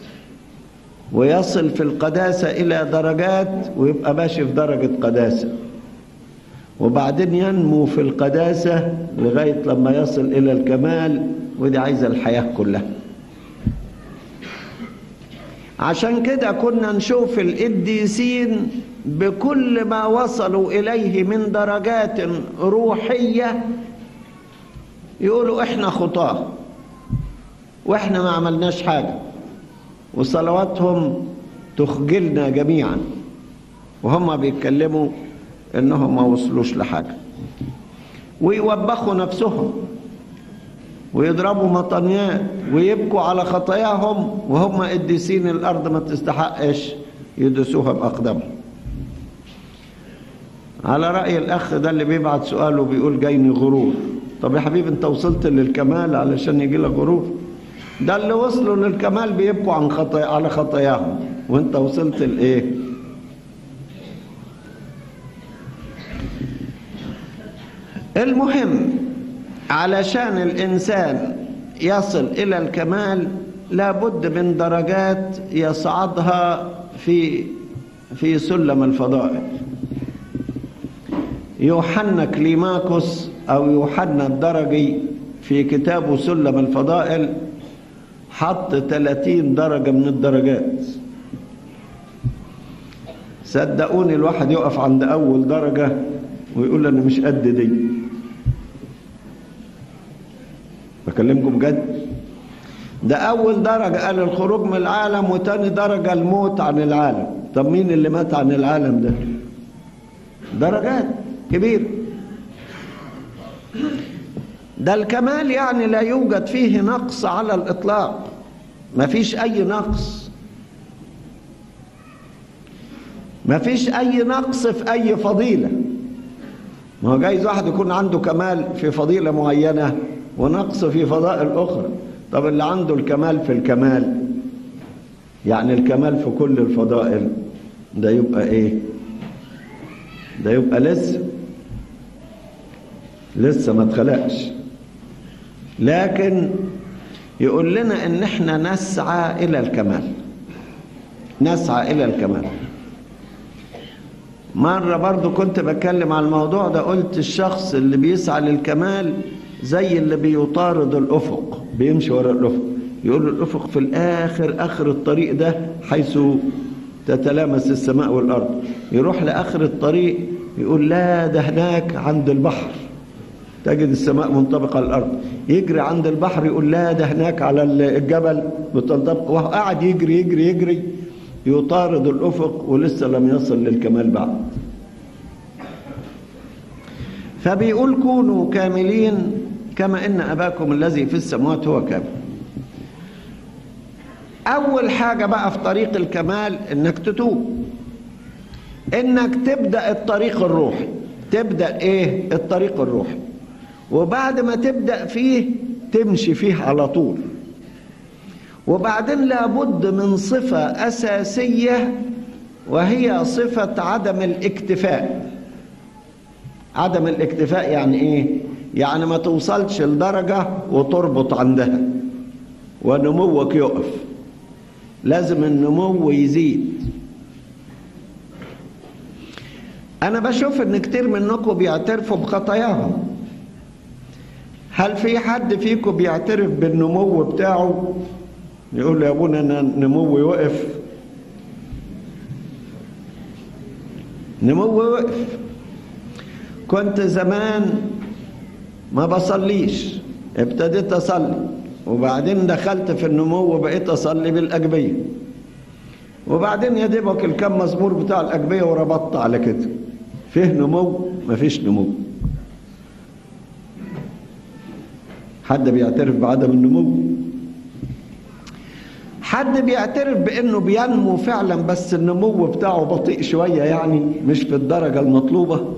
ويصل في القداسة إلى درجات ويبقى ماشي في درجة قداسة وبعدين ينمو في القداسة لغاية لما يصل إلى الكمال ودي عايزة الحياة كلها عشان كده كنا نشوف القديسين بكل ما وصلوا إليه من درجات روحية يقولوا إحنا خطاه وإحنا ما عملناش حاجة وصلواتهم تخجلنا جميعا وهم بيتكلموا انهم ما وصلوش لحاجه ويوبخوا نفسهم ويضربوا مطنيات ويبكوا على خطاياهم وهم قديسين الارض ما تستحقش يدسوها باقدامهم على راي الاخ ده اللي بيبعت سؤال وبيقول جايني غرور طب يا حبيبي انت وصلت للكمال علشان يجي لك غرور ده اللي وصلوا للكمال بيبكوا عن خطايا على خطاياهم وانت وصلت لايه المهم علشان الإنسان يصل إلى الكمال لابد من درجات يصعدها في في سلم الفضائل يوحنا كليماكوس أو يوحنا الدرجي في كتابه سلم الفضائل حط 30 درجة من الدرجات صدقوني الواحد يقف عند أول درجة ويقول أنا مش قد دي بكلمكم بجد ده أول درجة قال الخروج من العالم وتاني درجة الموت عن العالم طب مين اللي مات عن العالم ده درجات كبيرة ده الكمال يعني لا يوجد فيه نقص على الإطلاق ما فيش أي نقص ما فيش أي نقص في أي فضيلة ما هو جايز واحد يكون عنده كمال في فضيلة معينة ونقص في فضائل أخرى طب اللي عنده الكمال في الكمال يعني الكمال في كل الفضائل ده يبقى ايه ده يبقى لسه لسه ما اتخلقش لكن يقول لنا ان احنا نسعى الى الكمال نسعى الى الكمال مرة برضو كنت بتكلم عن الموضوع ده قلت الشخص اللي بيسعى للكمال زي اللي بيطارد الأفق بيمشي وراء الأفق يقول الأفق في الآخر آخر الطريق ده حيث تتلامس السماء والأرض يروح لآخر الطريق يقول لا ده هناك عند البحر تجد السماء منطبقة على الأرض يجري عند البحر يقول لا ده هناك على الجبل متنطبق وهو قاعد يجري يجري يجري يطارد الأفق ولسه لم يصل للكمال بعد فبيقول كونوا كاملين كما إن أباكم الذي في السماوات هو كامل أول حاجة بقى في طريق الكمال إنك تتوب إنك تبدأ الطريق الروحي تبدأ إيه الطريق الروحي وبعد ما تبدأ فيه تمشي فيه على طول وبعدين لابد من صفة أساسية وهي صفة عدم الاكتفاء عدم الاكتفاء يعني ايه يعني ما توصلش لدرجة وتربط عندها ونموك يقف لازم النمو يزيد انا بشوف ان كتير منكم بيعترفوا بخطاياهم هل في حد فيكم بيعترف بالنمو بتاعه يقول يا ابونا انا نموي وقف نموي وقف كنت زمان ما بصليش ابتديت اصلي وبعدين دخلت في النمو وبقيت اصلي بالاجبيه وبعدين يا دوبك الكم مزمور بتاع الاجبيه وربطت على كده فيه نمو مفيش نمو حد بيعترف بعدم النمو حد بيعترف بانه بينمو فعلا بس النمو بتاعه بطيء شويه يعني مش في الدرجه المطلوبه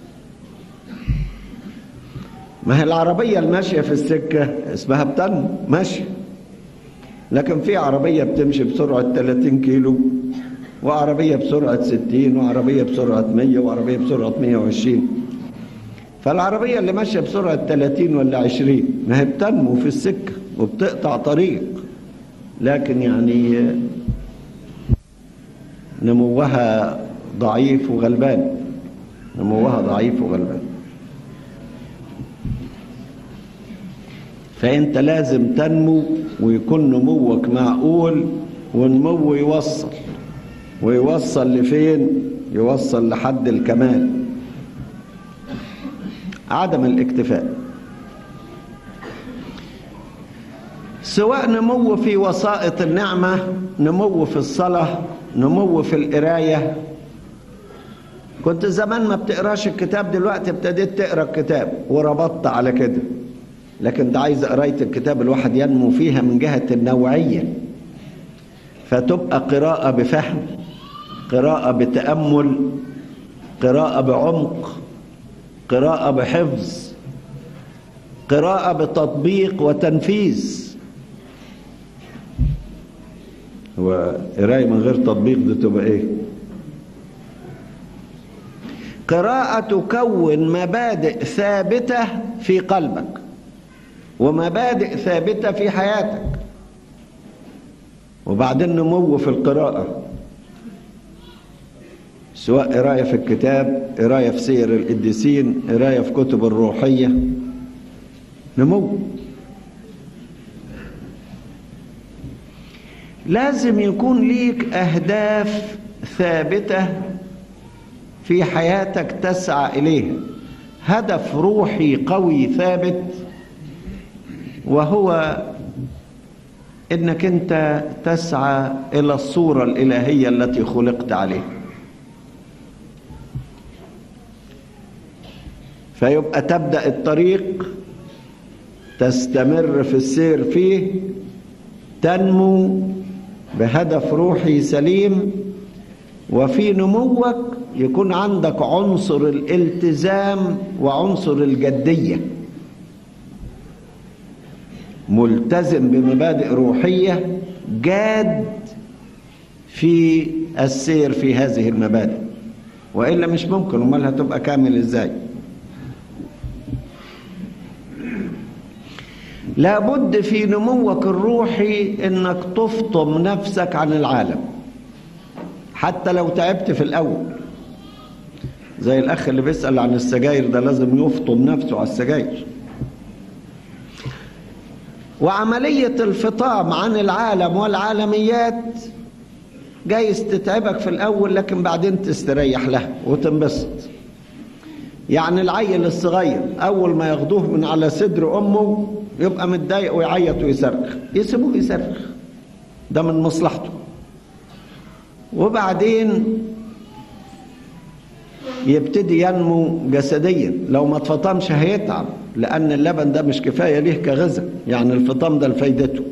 ما هي العربيه الماشيه في السكه اسمها بتنمو ماشيه لكن في عربيه بتمشي بسرعه 30 كيلو وعربيه بسرعه 60 وعربيه بسرعه 100 وعربيه بسرعه 120 فالعربيه اللي ماشيه بسرعه 30 ولا 20 ما هي بتنمو في السكه وبتقطع طريق لكن يعني نموها ضعيف وغلبان نموها ضعيف وغلبان فانت لازم تنمو ويكون نموك معقول ونمو يوصل ويوصل لفين يوصل لحد الكمال عدم الاكتفاء سواء نمو في وسائط النعمة نمو في الصلاة نمو في القراية كنت زمان ما بتقراش الكتاب دلوقتي ابتديت تقرا الكتاب وربطت على كده لكن ده عايز قرايه الكتاب الواحد ينمو فيها من جهه النوعيه فتبقى قراءه بفهم قراءه بتامل قراءه بعمق قراءه بحفظ قراءه بتطبيق وتنفيذ هو قرايه من غير تطبيق دي تبقى ايه قراءة تكون مبادئ ثابتة في قلبك ومبادئ ثابتة في حياتك وبعدين نمو في القراءة سواء قراية في الكتاب قراية في سير القديسين قراية في كتب الروحية نمو لازم يكون ليك أهداف ثابتة في حياتك تسعى إليها هدف روحي قوي ثابت وهو انك انت تسعى الى الصوره الالهيه التي خلقت عليها فيبقى تبدا الطريق تستمر في السير فيه تنمو بهدف روحي سليم وفي نموك يكون عندك عنصر الالتزام وعنصر الجديه ملتزم بمبادئ روحيه جاد في السير في هذه المبادئ والا مش ممكن امال هتبقى كامل ازاي لابد في نموك الروحي انك تفطم نفسك عن العالم حتى لو تعبت في الاول زي الاخ اللي بيسال عن السجاير ده لازم يفطم نفسه على السجاير وعملية الفطام عن العالم والعالميات جايز تتعبك في الأول لكن بعدين تستريح لها وتنبسط يعني العيل الصغير أول ما ياخدوه من على صدر أمه يبقى متضايق ويعيط ويصرخ يسيبوه يصرخ ده من مصلحته وبعدين يبتدي ينمو جسديا لو ما اتفطمش هيتعب لأن اللبن ده مش كفاية ليه كغذاء يعني الفطام ده لفايدته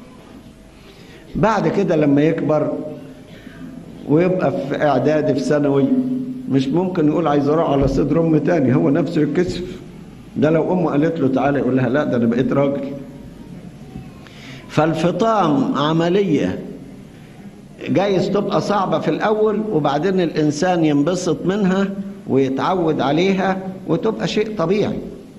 بعد كده لما يكبر ويبقى في اعدادي في ثانوي مش ممكن يقول عايز اروح على صدر ام تاني هو نفسه يتكسف ده لو امه قالت له تعالى يقول لها لا ده انا بقيت راجل فالفطام عمليه جايز تبقى صعبه في الاول وبعدين الانسان ينبسط منها ويتعود عليها وتبقى شيء طبيعي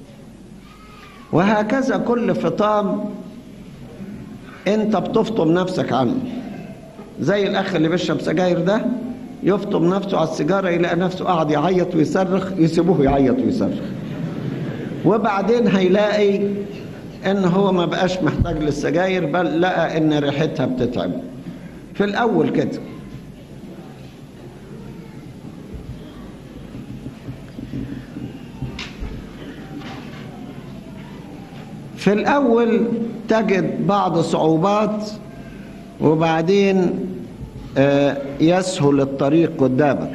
وهكذا كل فطام انت بتفطم نفسك عنه زي الاخ اللي بيشرب سجاير ده يفطم نفسه على السيجاره يلاقي نفسه قاعد يعيط ويصرخ يسيبوه يعيط ويصرخ وبعدين هيلاقي ان هو ما بقاش محتاج للسجاير بل لقى ان ريحتها بتتعب في الاول كده في الاول تجد بعض صعوبات وبعدين آه، يسهل الطريق قدامك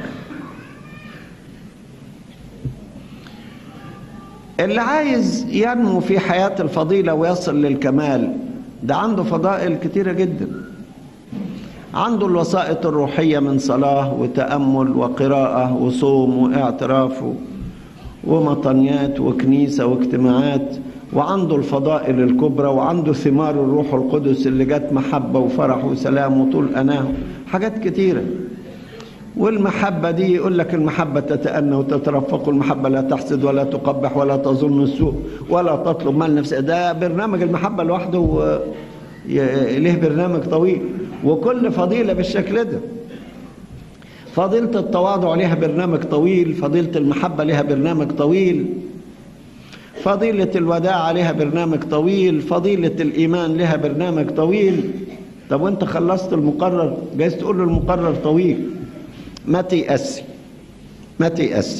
اللي عايز ينمو في حياة الفضيلة ويصل للكمال ده عنده فضائل كتيرة جدا عنده الوسائط الروحية من صلاة وتأمل وقراءة وصوم واعتراف ومطنيات وكنيسة واجتماعات وعنده الفضائل الكبرى وعنده ثمار الروح القدس اللي جت محبة وفرح وسلام وطول أناه حاجات كتيرة والمحبة دي يقول لك المحبة تتأنى وتترفق المحبة لا تحسد ولا تقبح ولا تظن السوء ولا تطلب مال نفسه ده برنامج المحبة لوحده و- ي- له برنامج طويل وكل فضيلة بالشكل ده فضيلة التواضع لها برنامج طويل فضيلة المحبة لها برنامج طويل فضيلة الوداع لها برنامج طويل فضيلة الإيمان لها برنامج طويل طب وانت خلصت المقرر جايز تقول له المقرر طويل ما تيأسي ما تيأسي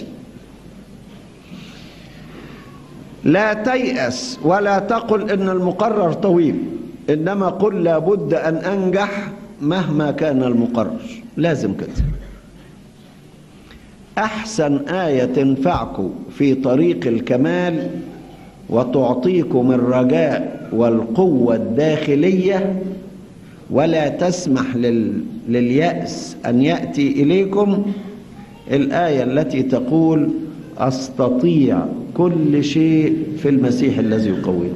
لا تيأس ولا تقل ان المقرر طويل انما قل لابد ان انجح مهما كان المقرر لازم كده احسن ايه تنفعكم في طريق الكمال وتعطيكم الرجاء والقوه الداخليه ولا تسمح لل... للياس ان ياتي اليكم الايه التي تقول استطيع كل شيء في المسيح الذي يقويني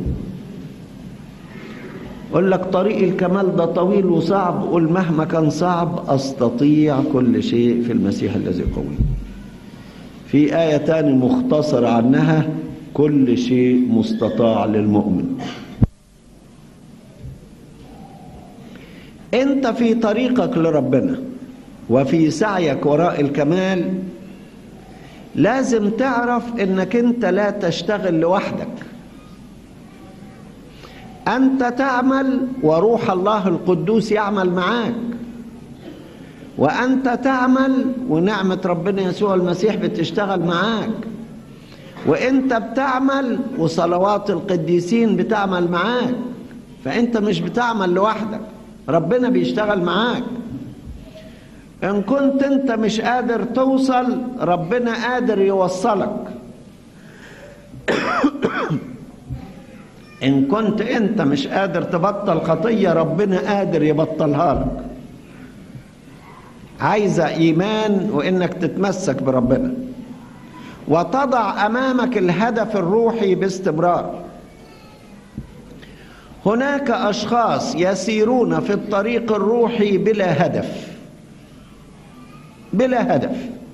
يقول لك طريق الكمال ده طويل وصعب قل مهما كان صعب استطيع كل شيء في المسيح الذي يقويني في آية تاني مختصرة عنها كل شيء مستطاع للمؤمن انت في طريقك لربنا وفي سعيك وراء الكمال لازم تعرف انك انت لا تشتغل لوحدك انت تعمل وروح الله القدوس يعمل معاك وانت تعمل ونعمه ربنا يسوع المسيح بتشتغل معاك وانت بتعمل وصلوات القديسين بتعمل معاك فانت مش بتعمل لوحدك ربنا بيشتغل معاك ان كنت انت مش قادر توصل ربنا قادر يوصلك ان كنت انت مش قادر تبطل خطيه ربنا قادر يبطلها لك عايزه ايمان وانك تتمسك بربنا وتضع امامك الهدف الروحي باستمرار هناك اشخاص يسيرون في الطريق الروحي بلا هدف بلا هدف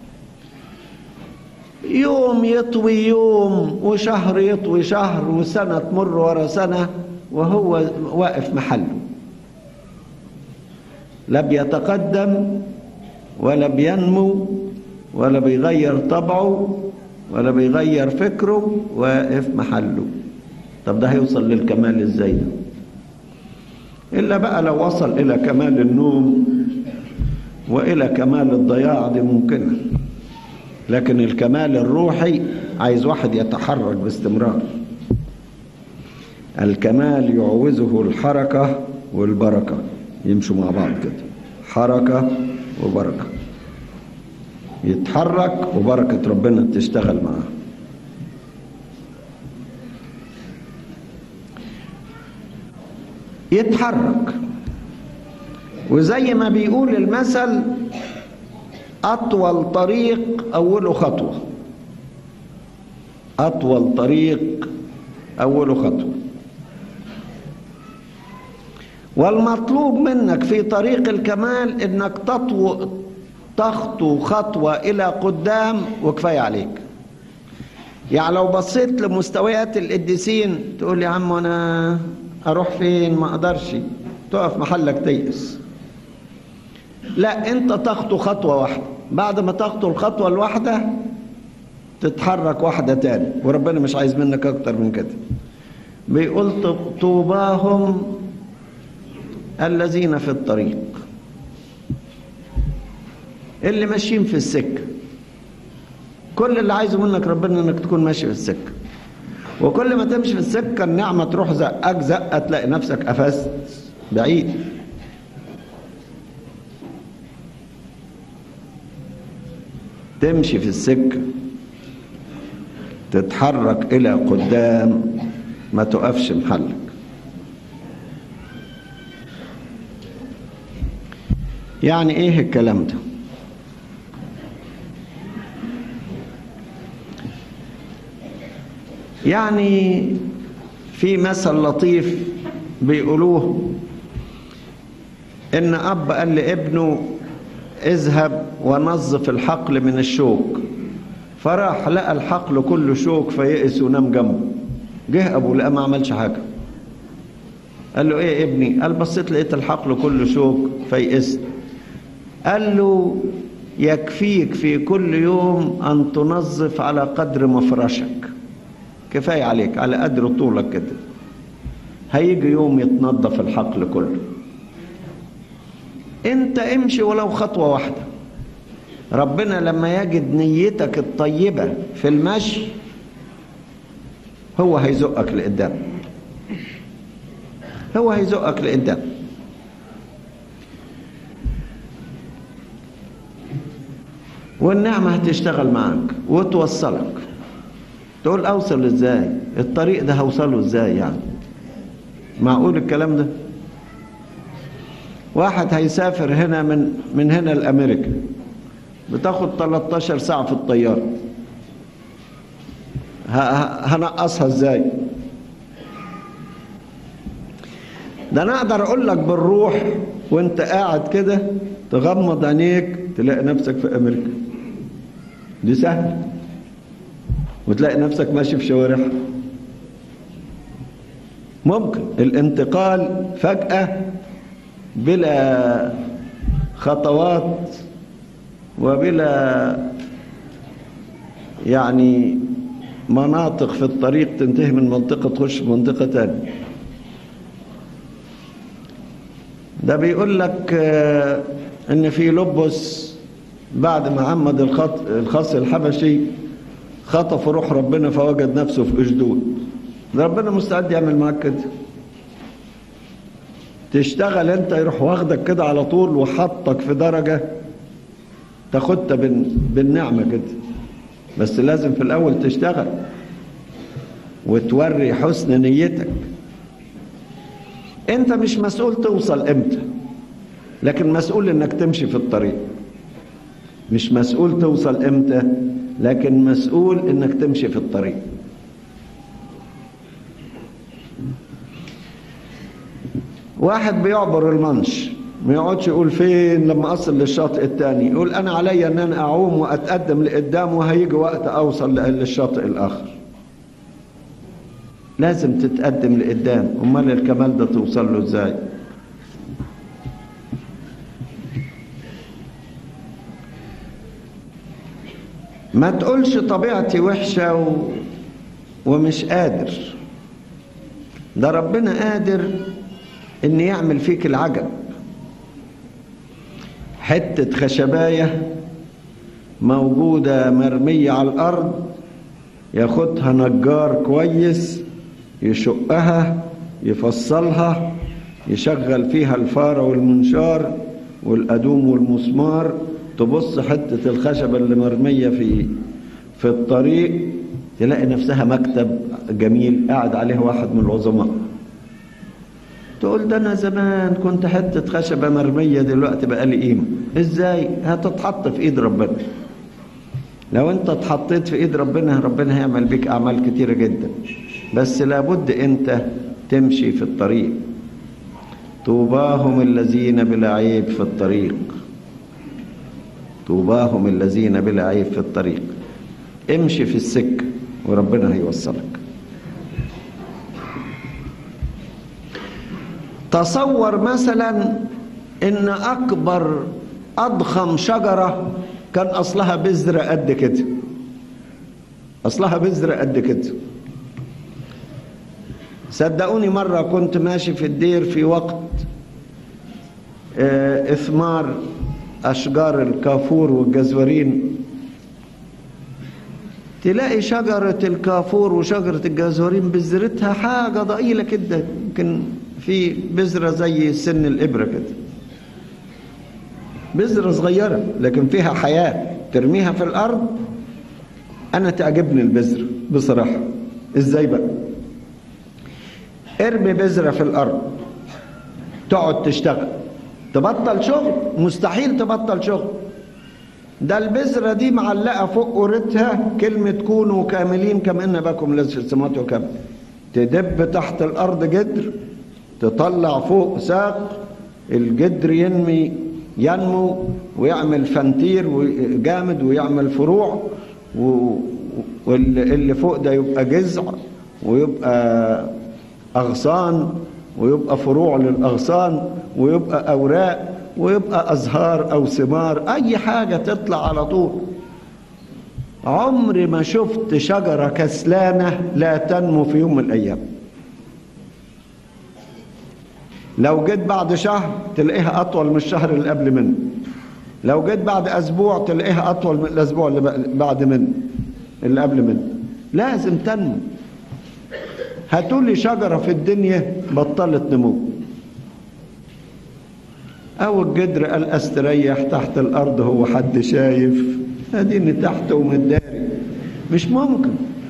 يوم يطوي يوم وشهر يطوي شهر وسنة تمر ورا سنة وهو واقف محله لا بيتقدم ولا بينمو ولا بيغير طبعه ولا بيغير فكره واقف محله طب ده هيوصل للكمال ازاي ده الا بقى لو وصل الى كمال النوم والى كمال الضياع دي ممكنه لكن الكمال الروحي عايز واحد يتحرك باستمرار الكمال يعوزه الحركة والبركة يمشوا مع بعض كده حركة وبركة يتحرك وبركة ربنا تشتغل معاه يتحرك وزي ما بيقول المثل أطول طريق أوله خطوة أطول طريق أوله خطوة والمطلوب منك في طريق الكمال انك تطو تخطو خطوة إلى قدام وكفاية عليك يعني لو بصيت لمستويات القديسين تقول يا عم أنا أروح فين ما أقدرش تقف محلك تيأس لا أنت تخطو خطوة واحدة بعد ما تخطو الخطوة الواحدة تتحرك واحدة تاني وربنا مش عايز منك أكتر من كده بيقول طوباهم الذين في الطريق اللي ماشيين في السكة كل اللي عايزه منك ربنا انك تكون ماشي في السكة وكل ما تمشي في السكة النعمة تروح زقك زقة تلاقي نفسك قفزت بعيد تمشي في السكة تتحرك إلى قدام ما تقفش محلك يعني ايه الكلام ده يعني في مثل لطيف بيقولوه ان اب قال لابنه اذهب ونظف الحقل من الشوك فراح لقى الحقل كله شوك فيئس ونام جنبه جه ابوه لقى ما عملش حاجه قال له ايه ابني قال بصيت لقيت الحقل كله شوك فيئست قال له يكفيك في كل يوم أن تنظف على قدر مفرشك كفاية عليك على قدر طولك كده هيجي يوم يتنظف الحقل كله انت امشي ولو خطوة واحدة ربنا لما يجد نيتك الطيبة في المشي هو هيزقك لقدام هو هيزقك لقدام والنعمة هتشتغل معاك وتوصلك تقول أوصل إزاي الطريق ده هوصله إزاي يعني معقول الكلام ده واحد هيسافر هنا من من هنا لأمريكا بتاخد 13 ساعة في الطيارة هنقصها ازاي ده انا اقدر اقول لك بالروح وانت قاعد كده تغمض عينيك تلاقي نفسك في امريكا دي سهل وتلاقي نفسك ماشي في شوارعها ممكن الانتقال فجأة بلا خطوات وبلا يعني مناطق في الطريق تنتهي من منطقة تخش في منطقة تانية ده بيقول لك ان في لبس بعد ما عمد الخط الخص الحبشي خطف روح ربنا فوجد نفسه في أجدود ده ربنا مستعد يعمل معاك كده تشتغل انت يروح واخدك كده على طول وحطك في درجة تاخدها بالنعمة كده بس لازم في الأول تشتغل وتوري حسن نيتك انت مش مسؤول توصل امتى لكن مسؤول انك تمشي في الطريق مش مسؤول توصل امتى لكن مسؤول انك تمشي في الطريق واحد بيعبر المنش ما يقعدش يقول فين لما اصل للشاطئ الثاني يقول انا عليا ان انا اعوم واتقدم لقدام وهيجي وقت اوصل للشاطئ الاخر لازم تتقدم لقدام امال الكمال ده توصل له ازاي ما تقولش طبيعتي وحشة و... ومش قادر ده ربنا قادر ان يعمل فيك العجب حتة خشباية موجودة مرمية على الأرض ياخدها نجار كويس يشقها يفصلها يشغل فيها الفارة والمنشار والأدوم والمسمار تبص حتة الخشبة اللي مرمية في في الطريق تلاقي نفسها مكتب جميل قاعد عليه واحد من العظماء تقول ده انا زمان كنت حته خشبه مرميه دلوقتي بقى لي قيمه ازاي هتتحط في ايد ربنا لو انت اتحطيت في ايد ربنا ربنا هيعمل بيك اعمال كتيره جدا بس لابد انت تمشي في الطريق طوباهم الذين بلا عيب في الطريق طوباهم الذين بلا عيب في الطريق امشي في السكه وربنا هيوصلك تصور مثلا ان اكبر اضخم شجره كان اصلها بذره قد كده اصلها بذره قد كده صدقوني مره كنت ماشي في الدير في وقت آه، اثمار اشجار الكافور والجزورين تلاقي شجرة الكافور وشجرة الجزورين بذرتها حاجة ضئيلة كده يمكن في بذرة زي سن الإبرة كده بذرة صغيرة لكن فيها حياة ترميها في الأرض أنا تعجبني البذرة بصراحة إزاي بقى ارمي بذرة في الأرض تقعد تشتغل تبطل شغل مستحيل تبطل شغل ده البذرة دي معلقة فوق قورتها كلمة كونوا كاملين كما إن بكم الذي في السماوات وكامل تدب تحت الأرض جدر تطلع فوق ساق الجدر ينمي ينمو ويعمل فنتير جامد ويعمل فروع واللي فوق ده يبقى جذع ويبقى أغصان ويبقى فروع للأغصان ويبقى أوراق ويبقى أزهار أو ثمار أي حاجة تطلع على طول عمري ما شفت شجرة كسلانة لا تنمو في يوم من الأيام لو جيت بعد شهر تلاقيها أطول من الشهر اللي قبل منه لو جيت بعد أسبوع تلاقيها أطول من الأسبوع اللي بعد منه اللي قبل منه لازم تنمو هاتولي شجرة في الدنيا بطلت نمو أو الجدر قال أستريح تحت الأرض هو حد شايف أديني تحت ومتداري مش ممكن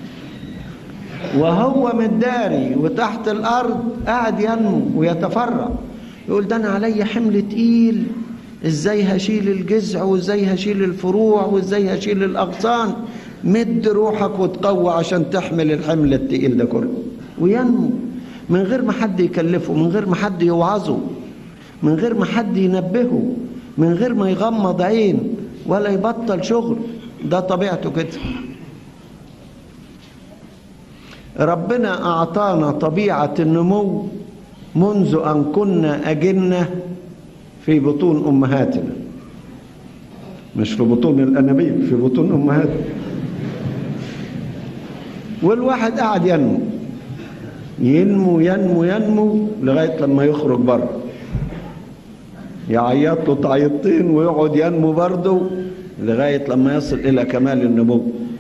وهو متداري وتحت الأرض قاعد ينمو ويتفرع يقول ده أنا عليا حمل تقيل إزاي هشيل الجذع وإزاي هشيل الفروع وإزاي هشيل الأغصان مد روحك وتقوى عشان تحمل الحمل التقيل ده كله وينمو من غير ما حد يكلفه من غير ما حد يوعظه من غير ما حد ينبهه من غير ما يغمض عين ولا يبطل شغل ده طبيعته كده ربنا أعطانا طبيعة النمو منذ أن كنا أجنة في بطون أمهاتنا مش في بطون الأنابيب في بطون أمهاتنا والواحد قاعد ينمو ينمو ينمو ينمو لغاية لما يخرج بره يعيط له تعيطين ويقعد ينمو برضه لغاية لما يصل إلى كمال النمو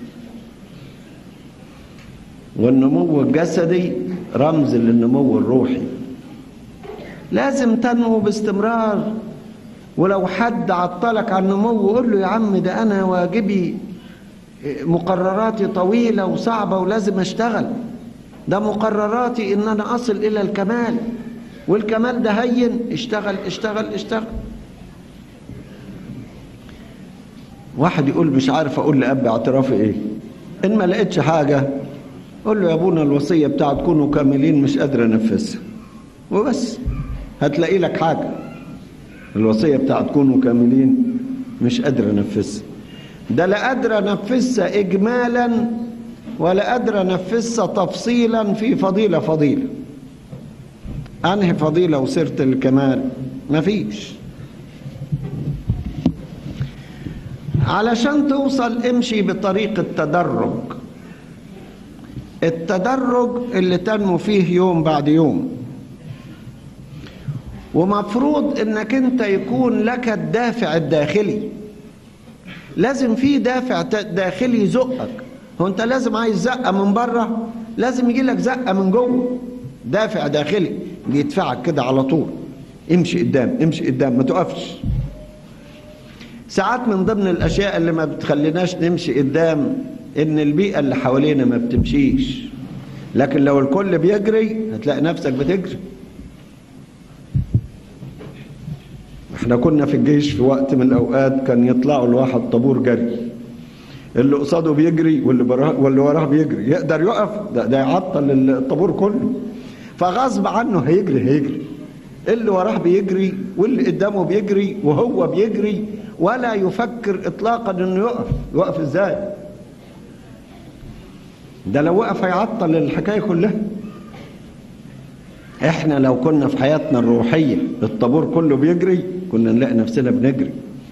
والنمو الجسدي رمز للنمو الروحي لازم تنمو باستمرار ولو حد عطلك عن النمو قول له يا عم ده أنا واجبي مقرراتي طويلة وصعبة ولازم أشتغل ده مقرراتي إن أنا أصل إلى الكمال والكمال ده هين اشتغل اشتغل اشتغل واحد يقول مش عارف اقول لاب اعترافي ايه ان ما لقيتش حاجه قول له يا ابونا الوصيه بتاعت تكونوا كاملين مش قادر انفذها وبس هتلاقي لك حاجه الوصيه بتاعت تكونوا كاملين مش قادر انفذها ده لا قادر انفذها اجمالا ولا قادر انفذها تفصيلا في فضيله فضيله انهي فضيله وسيره الكمال مفيش علشان توصل امشي بطريق التدرج التدرج اللي تنمو فيه يوم بعد يوم ومفروض انك انت يكون لك الدافع الداخلي لازم في دافع داخلي يزقك هو انت لازم عايز زقه من بره لازم يجي لك زقه من جوه دافع داخلي بيدفعك كده على طول امشي قدام امشي قدام ما تقفش ساعات من ضمن الاشياء اللي ما بتخليناش نمشي قدام ان البيئه اللي حوالينا ما بتمشيش لكن لو الكل بيجري هتلاقي نفسك بتجري احنا كنا في الجيش في وقت من الاوقات كان يطلعوا الواحد طابور جري اللي قصاده بيجري واللي براه واللي وراه بيجري يقدر يقف ده, ده يعطل الطابور كله فغصب عنه هيجري هيجري اللي وراه بيجري واللي قدامه بيجري وهو بيجري ولا يفكر اطلاقا انه يقف يقف ازاي ده لو وقف هيعطل الحكايه كلها احنا لو كنا في حياتنا الروحيه الطابور كله بيجري كنا نلاقي نفسنا بنجري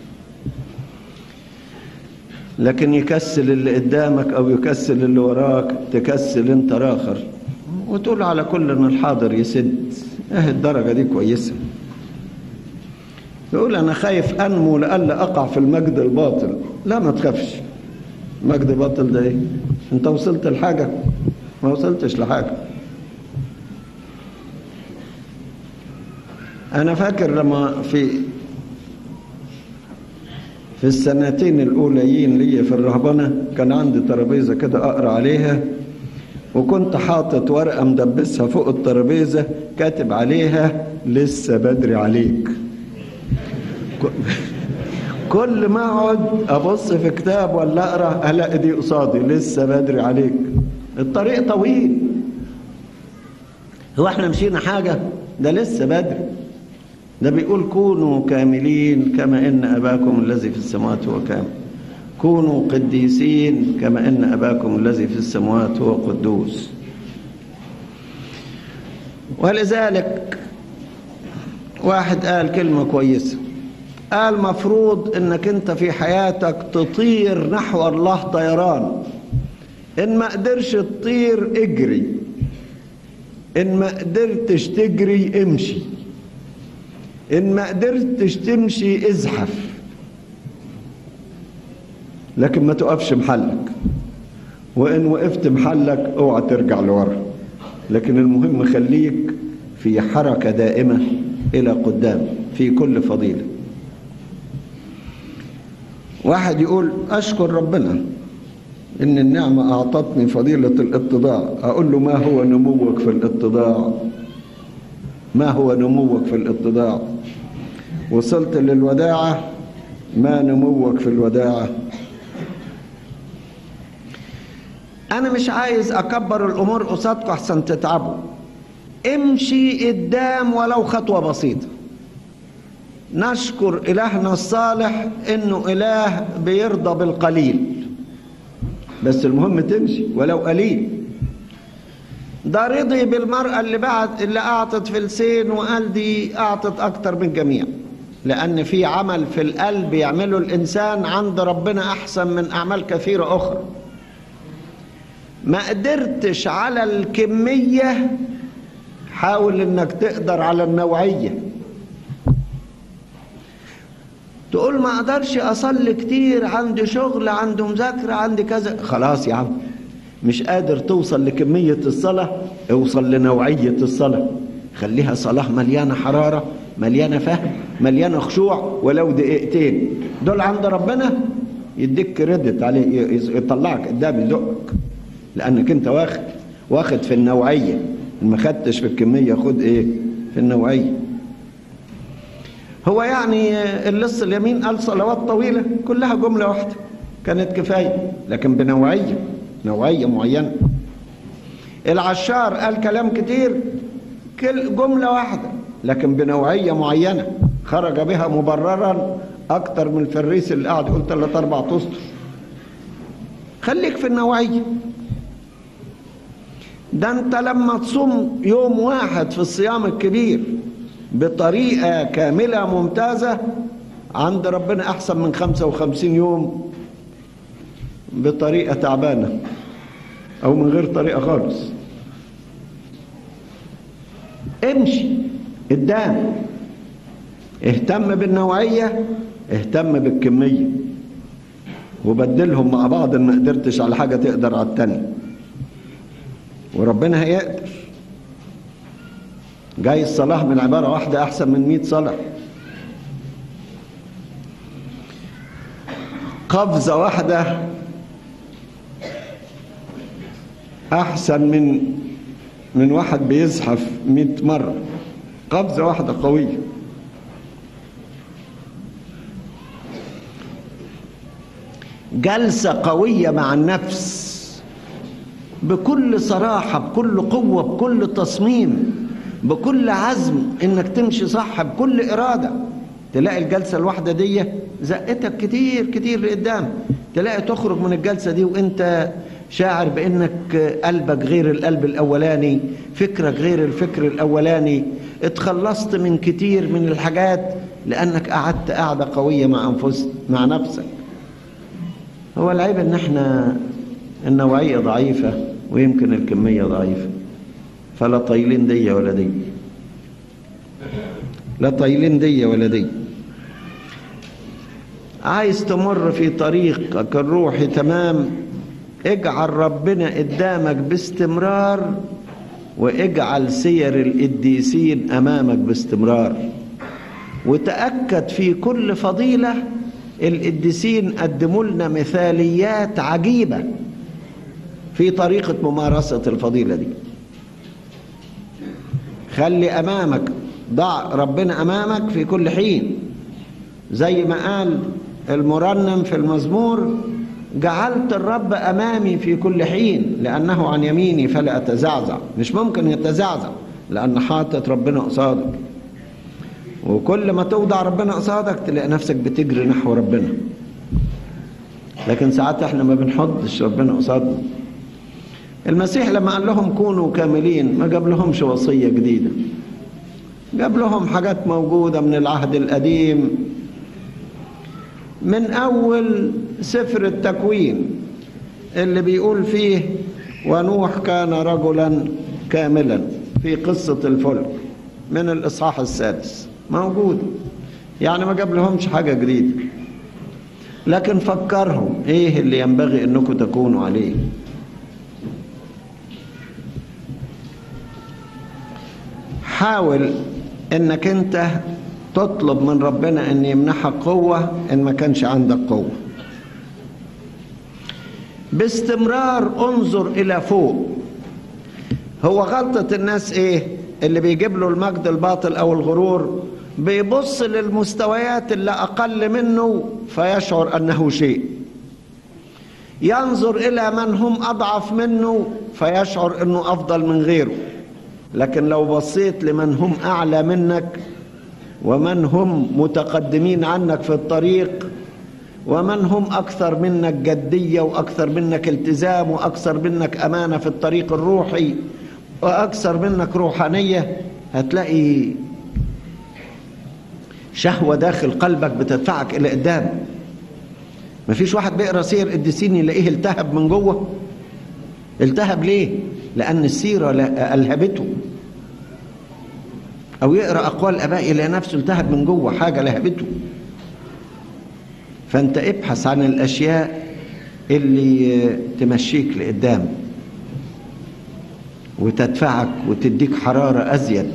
لكن يكسل اللي قدامك او يكسل اللي وراك تكسل انت راخر وتقول على كل ان الحاضر يسد اه الدرجه دي كويسه يقول انا خايف انمو لألا اقع في المجد الباطل لا ما تخافش مجد باطل ده ايه انت وصلت لحاجه ما وصلتش لحاجه انا فاكر لما في في السنتين الاوليين لي في الرهبنه كان عندي ترابيزه كده اقرا عليها وكنت حاطط ورقه مدبسها فوق الترابيزه كاتب عليها لسه بدري عليك كل ما اقعد ابص في كتاب ولا اقرا الاقي دي قصادي لسه بدري عليك الطريق طويل هو احنا مشينا حاجه ده لسه بدري ده بيقول كونوا كاملين كما ان اباكم الذي في السماوات هو كامل كونوا قديسين كما ان اباكم الذي في السماوات هو قدوس ولذلك واحد قال كلمه كويسه قال مفروض انك انت في حياتك تطير نحو الله طيران ان ما قدرش تطير اجري ان ما قدرتش تجري امشي ان ما قدرتش تمشي ازحف لكن ما تقفش محلك وان وقفت محلك اوعى ترجع لورا لكن المهم خليك في حركه دائمه الى قدام في كل فضيله واحد يقول أشكر ربنا إن النعمة أعطتني فضيلة الاتضاع أقول له ما هو نموك في الاتضاع ما هو نموك في الاتضاع وصلت للوداعة ما نموك في الوداعة أنا مش عايز أكبر الأمور قصادكم أحسن تتعبوا امشي قدام ولو خطوة بسيطة نشكر إلهنا الصالح إنه إله بيرضى بالقليل بس المهم تمشي ولو قليل ده رضي بالمرأة اللي بعد اللي أعطت فلسين وقال دي أعطت أكتر من جميع لأن في عمل في القلب يعمله الإنسان عند ربنا أحسن من أعمال كثيرة أخرى ما قدرتش على الكمية حاول إنك تقدر على النوعية تقول ما اقدرش اصلي كتير عندي شغل عندي مذاكره عندي كذا خلاص يا عم مش قادر توصل لكميه الصلاه اوصل لنوعيه الصلاه خليها صلاه مليانه حراره مليانه فهم مليانه خشوع ولو دقيقتين دول عند ربنا يديك كريدت عليه يطلعك قدام يزقك لانك انت واخد واخد في النوعيه ما خدتش في الكميه خد ايه في النوعيه هو يعني اللص اليمين قال صلوات طويلة كلها جملة واحدة كانت كفاية لكن بنوعية نوعية معينة العشار قال كلام كتير كل جملة واحدة لكن بنوعية معينة خرج بها مبررا أكتر من الفريس اللي قاعد يقول ثلاث أربع أسطر خليك في النوعية ده أنت لما تصوم يوم واحد في الصيام الكبير بطريقة كاملة ممتازة عند ربنا أحسن من 55 يوم بطريقة تعبانة أو من غير طريقة خالص امشي قدام اهتم بالنوعية اهتم بالكمية وبدلهم مع بعض ان ما قدرتش على حاجة تقدر على التانية وربنا هيقدر جاي الصلاح من عبارة واحدة أحسن من مئة صلاة قفزة واحدة أحسن من من واحد بيزحف مئة مرة قفزة واحدة قوية جلسة قوية مع النفس بكل صراحة بكل قوة بكل تصميم بكل عزم انك تمشي صح بكل إرادة تلاقي الجلسة الواحدة دي زقتك كتير كتير لقدام تلاقي تخرج من الجلسة دي وانت شاعر بانك قلبك غير القلب الاولاني فكرك غير الفكر الاولاني اتخلصت من كتير من الحاجات لانك قعدت قعدة قوية مع انفسك مع نفسك هو العيب ان احنا النوعية ضعيفة ويمكن الكمية ضعيفة فلا طايلين دي ولا دي لا طايلين دي ولا دي عايز تمر في طريقك الروحي تمام اجعل ربنا قدامك باستمرار واجعل سير القديسين امامك باستمرار وتأكد في كل فضيلة القديسين قدموا لنا مثاليات عجيبة في طريقة ممارسة الفضيلة دي خلي أمامك ضع ربنا أمامك في كل حين زي ما قال المرنم في المزمور جعلت الرب أمامي في كل حين لأنه عن يميني فلا أتزعزع مش ممكن يتزعزع لأن حاطط ربنا قصادك وكل ما توضع ربنا قصادك تلاقي نفسك بتجري نحو ربنا لكن ساعات احنا ما بنحطش ربنا قصادنا المسيح لما قال لهم كونوا كاملين ما جاب لهمش وصية جديدة جاب لهم حاجات موجودة من العهد القديم من أول سفر التكوين اللي بيقول فيه ونوح كان رجلا كاملا في قصة الفلك من الإصحاح السادس موجود يعني ما جاب لهمش حاجة جديدة لكن فكرهم ايه اللي ينبغي انكم تكونوا عليه حاول انك انت تطلب من ربنا ان يمنحك قوة ان ما كانش عندك قوة باستمرار انظر الى فوق هو غلطة الناس ايه اللي بيجيب له المجد الباطل او الغرور بيبص للمستويات اللي اقل منه فيشعر انه شيء ينظر الى من هم اضعف منه فيشعر انه افضل من غيره لكن لو بصيت لمن هم اعلى منك ومن هم متقدمين عنك في الطريق ومن هم اكثر منك جديه واكثر منك التزام واكثر منك امانه في الطريق الروحي واكثر منك روحانيه هتلاقي شهوه داخل قلبك بتدفعك الى قدام مفيش واحد بيقرا سير قديسين يلاقيه التهب من جوه التهب ليه لان السيره الهبته او يقرا اقوال اباء يلاقي نفسه التهب من جوه حاجه لهبته فانت ابحث عن الاشياء اللي تمشيك لقدام وتدفعك وتديك حراره ازيد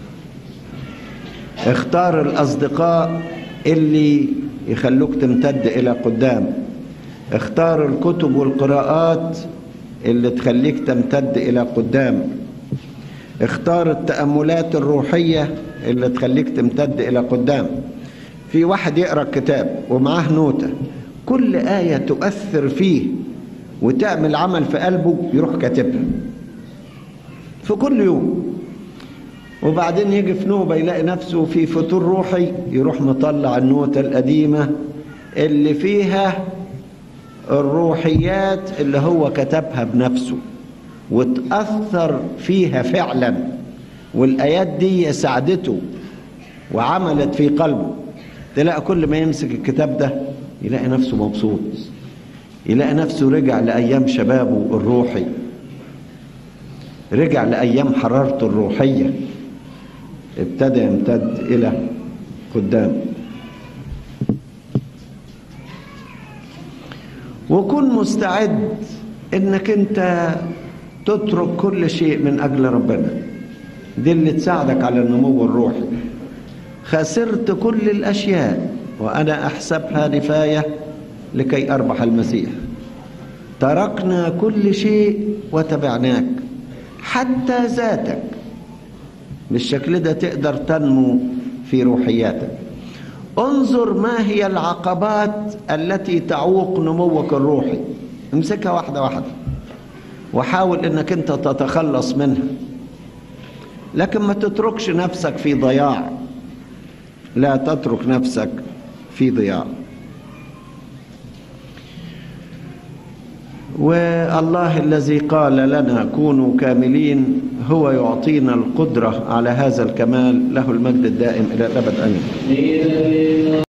اختار الاصدقاء اللي يخلوك تمتد الى قدام اختار الكتب والقراءات اللي تخليك تمتد الى قدام اختار التأملات الروحية اللي تخليك تمتد إلى قدام في واحد يقرأ كتاب ومعاه نوتة كل آية تؤثر فيه وتعمل عمل في قلبه يروح كاتبها في كل يوم وبعدين يجي في نوبة يلاقي نفسه في فتور روحي يروح مطلع النوتة القديمة اللي فيها الروحيات اللي هو كتبها بنفسه وتأثر فيها فعلا والآيات دي ساعدته وعملت في قلبه تلاقي كل ما يمسك الكتاب ده يلاقي نفسه مبسوط يلاقي نفسه رجع لأيام شبابه الروحي رجع لأيام حرارته الروحية ابتدى يمتد إلى قدام وكن مستعد انك انت تترك كل شيء من اجل ربنا دي اللي تساعدك على النمو الروحي خسرت كل الاشياء وانا احسبها نفايه لكي اربح المسيح تركنا كل شيء وتبعناك حتى ذاتك بالشكل ده تقدر تنمو في روحياتك انظر ما هي العقبات التي تعوق نموك الروحي امسكها واحدة واحدة وحاول انك انت تتخلص منها لكن ما تتركش نفسك في ضياع لا تترك نفسك في ضياع والله الذي قال لنا كونوا كاملين هو يعطينا القدرة على هذا الكمال له المجد الدائم إلى الأبد أمين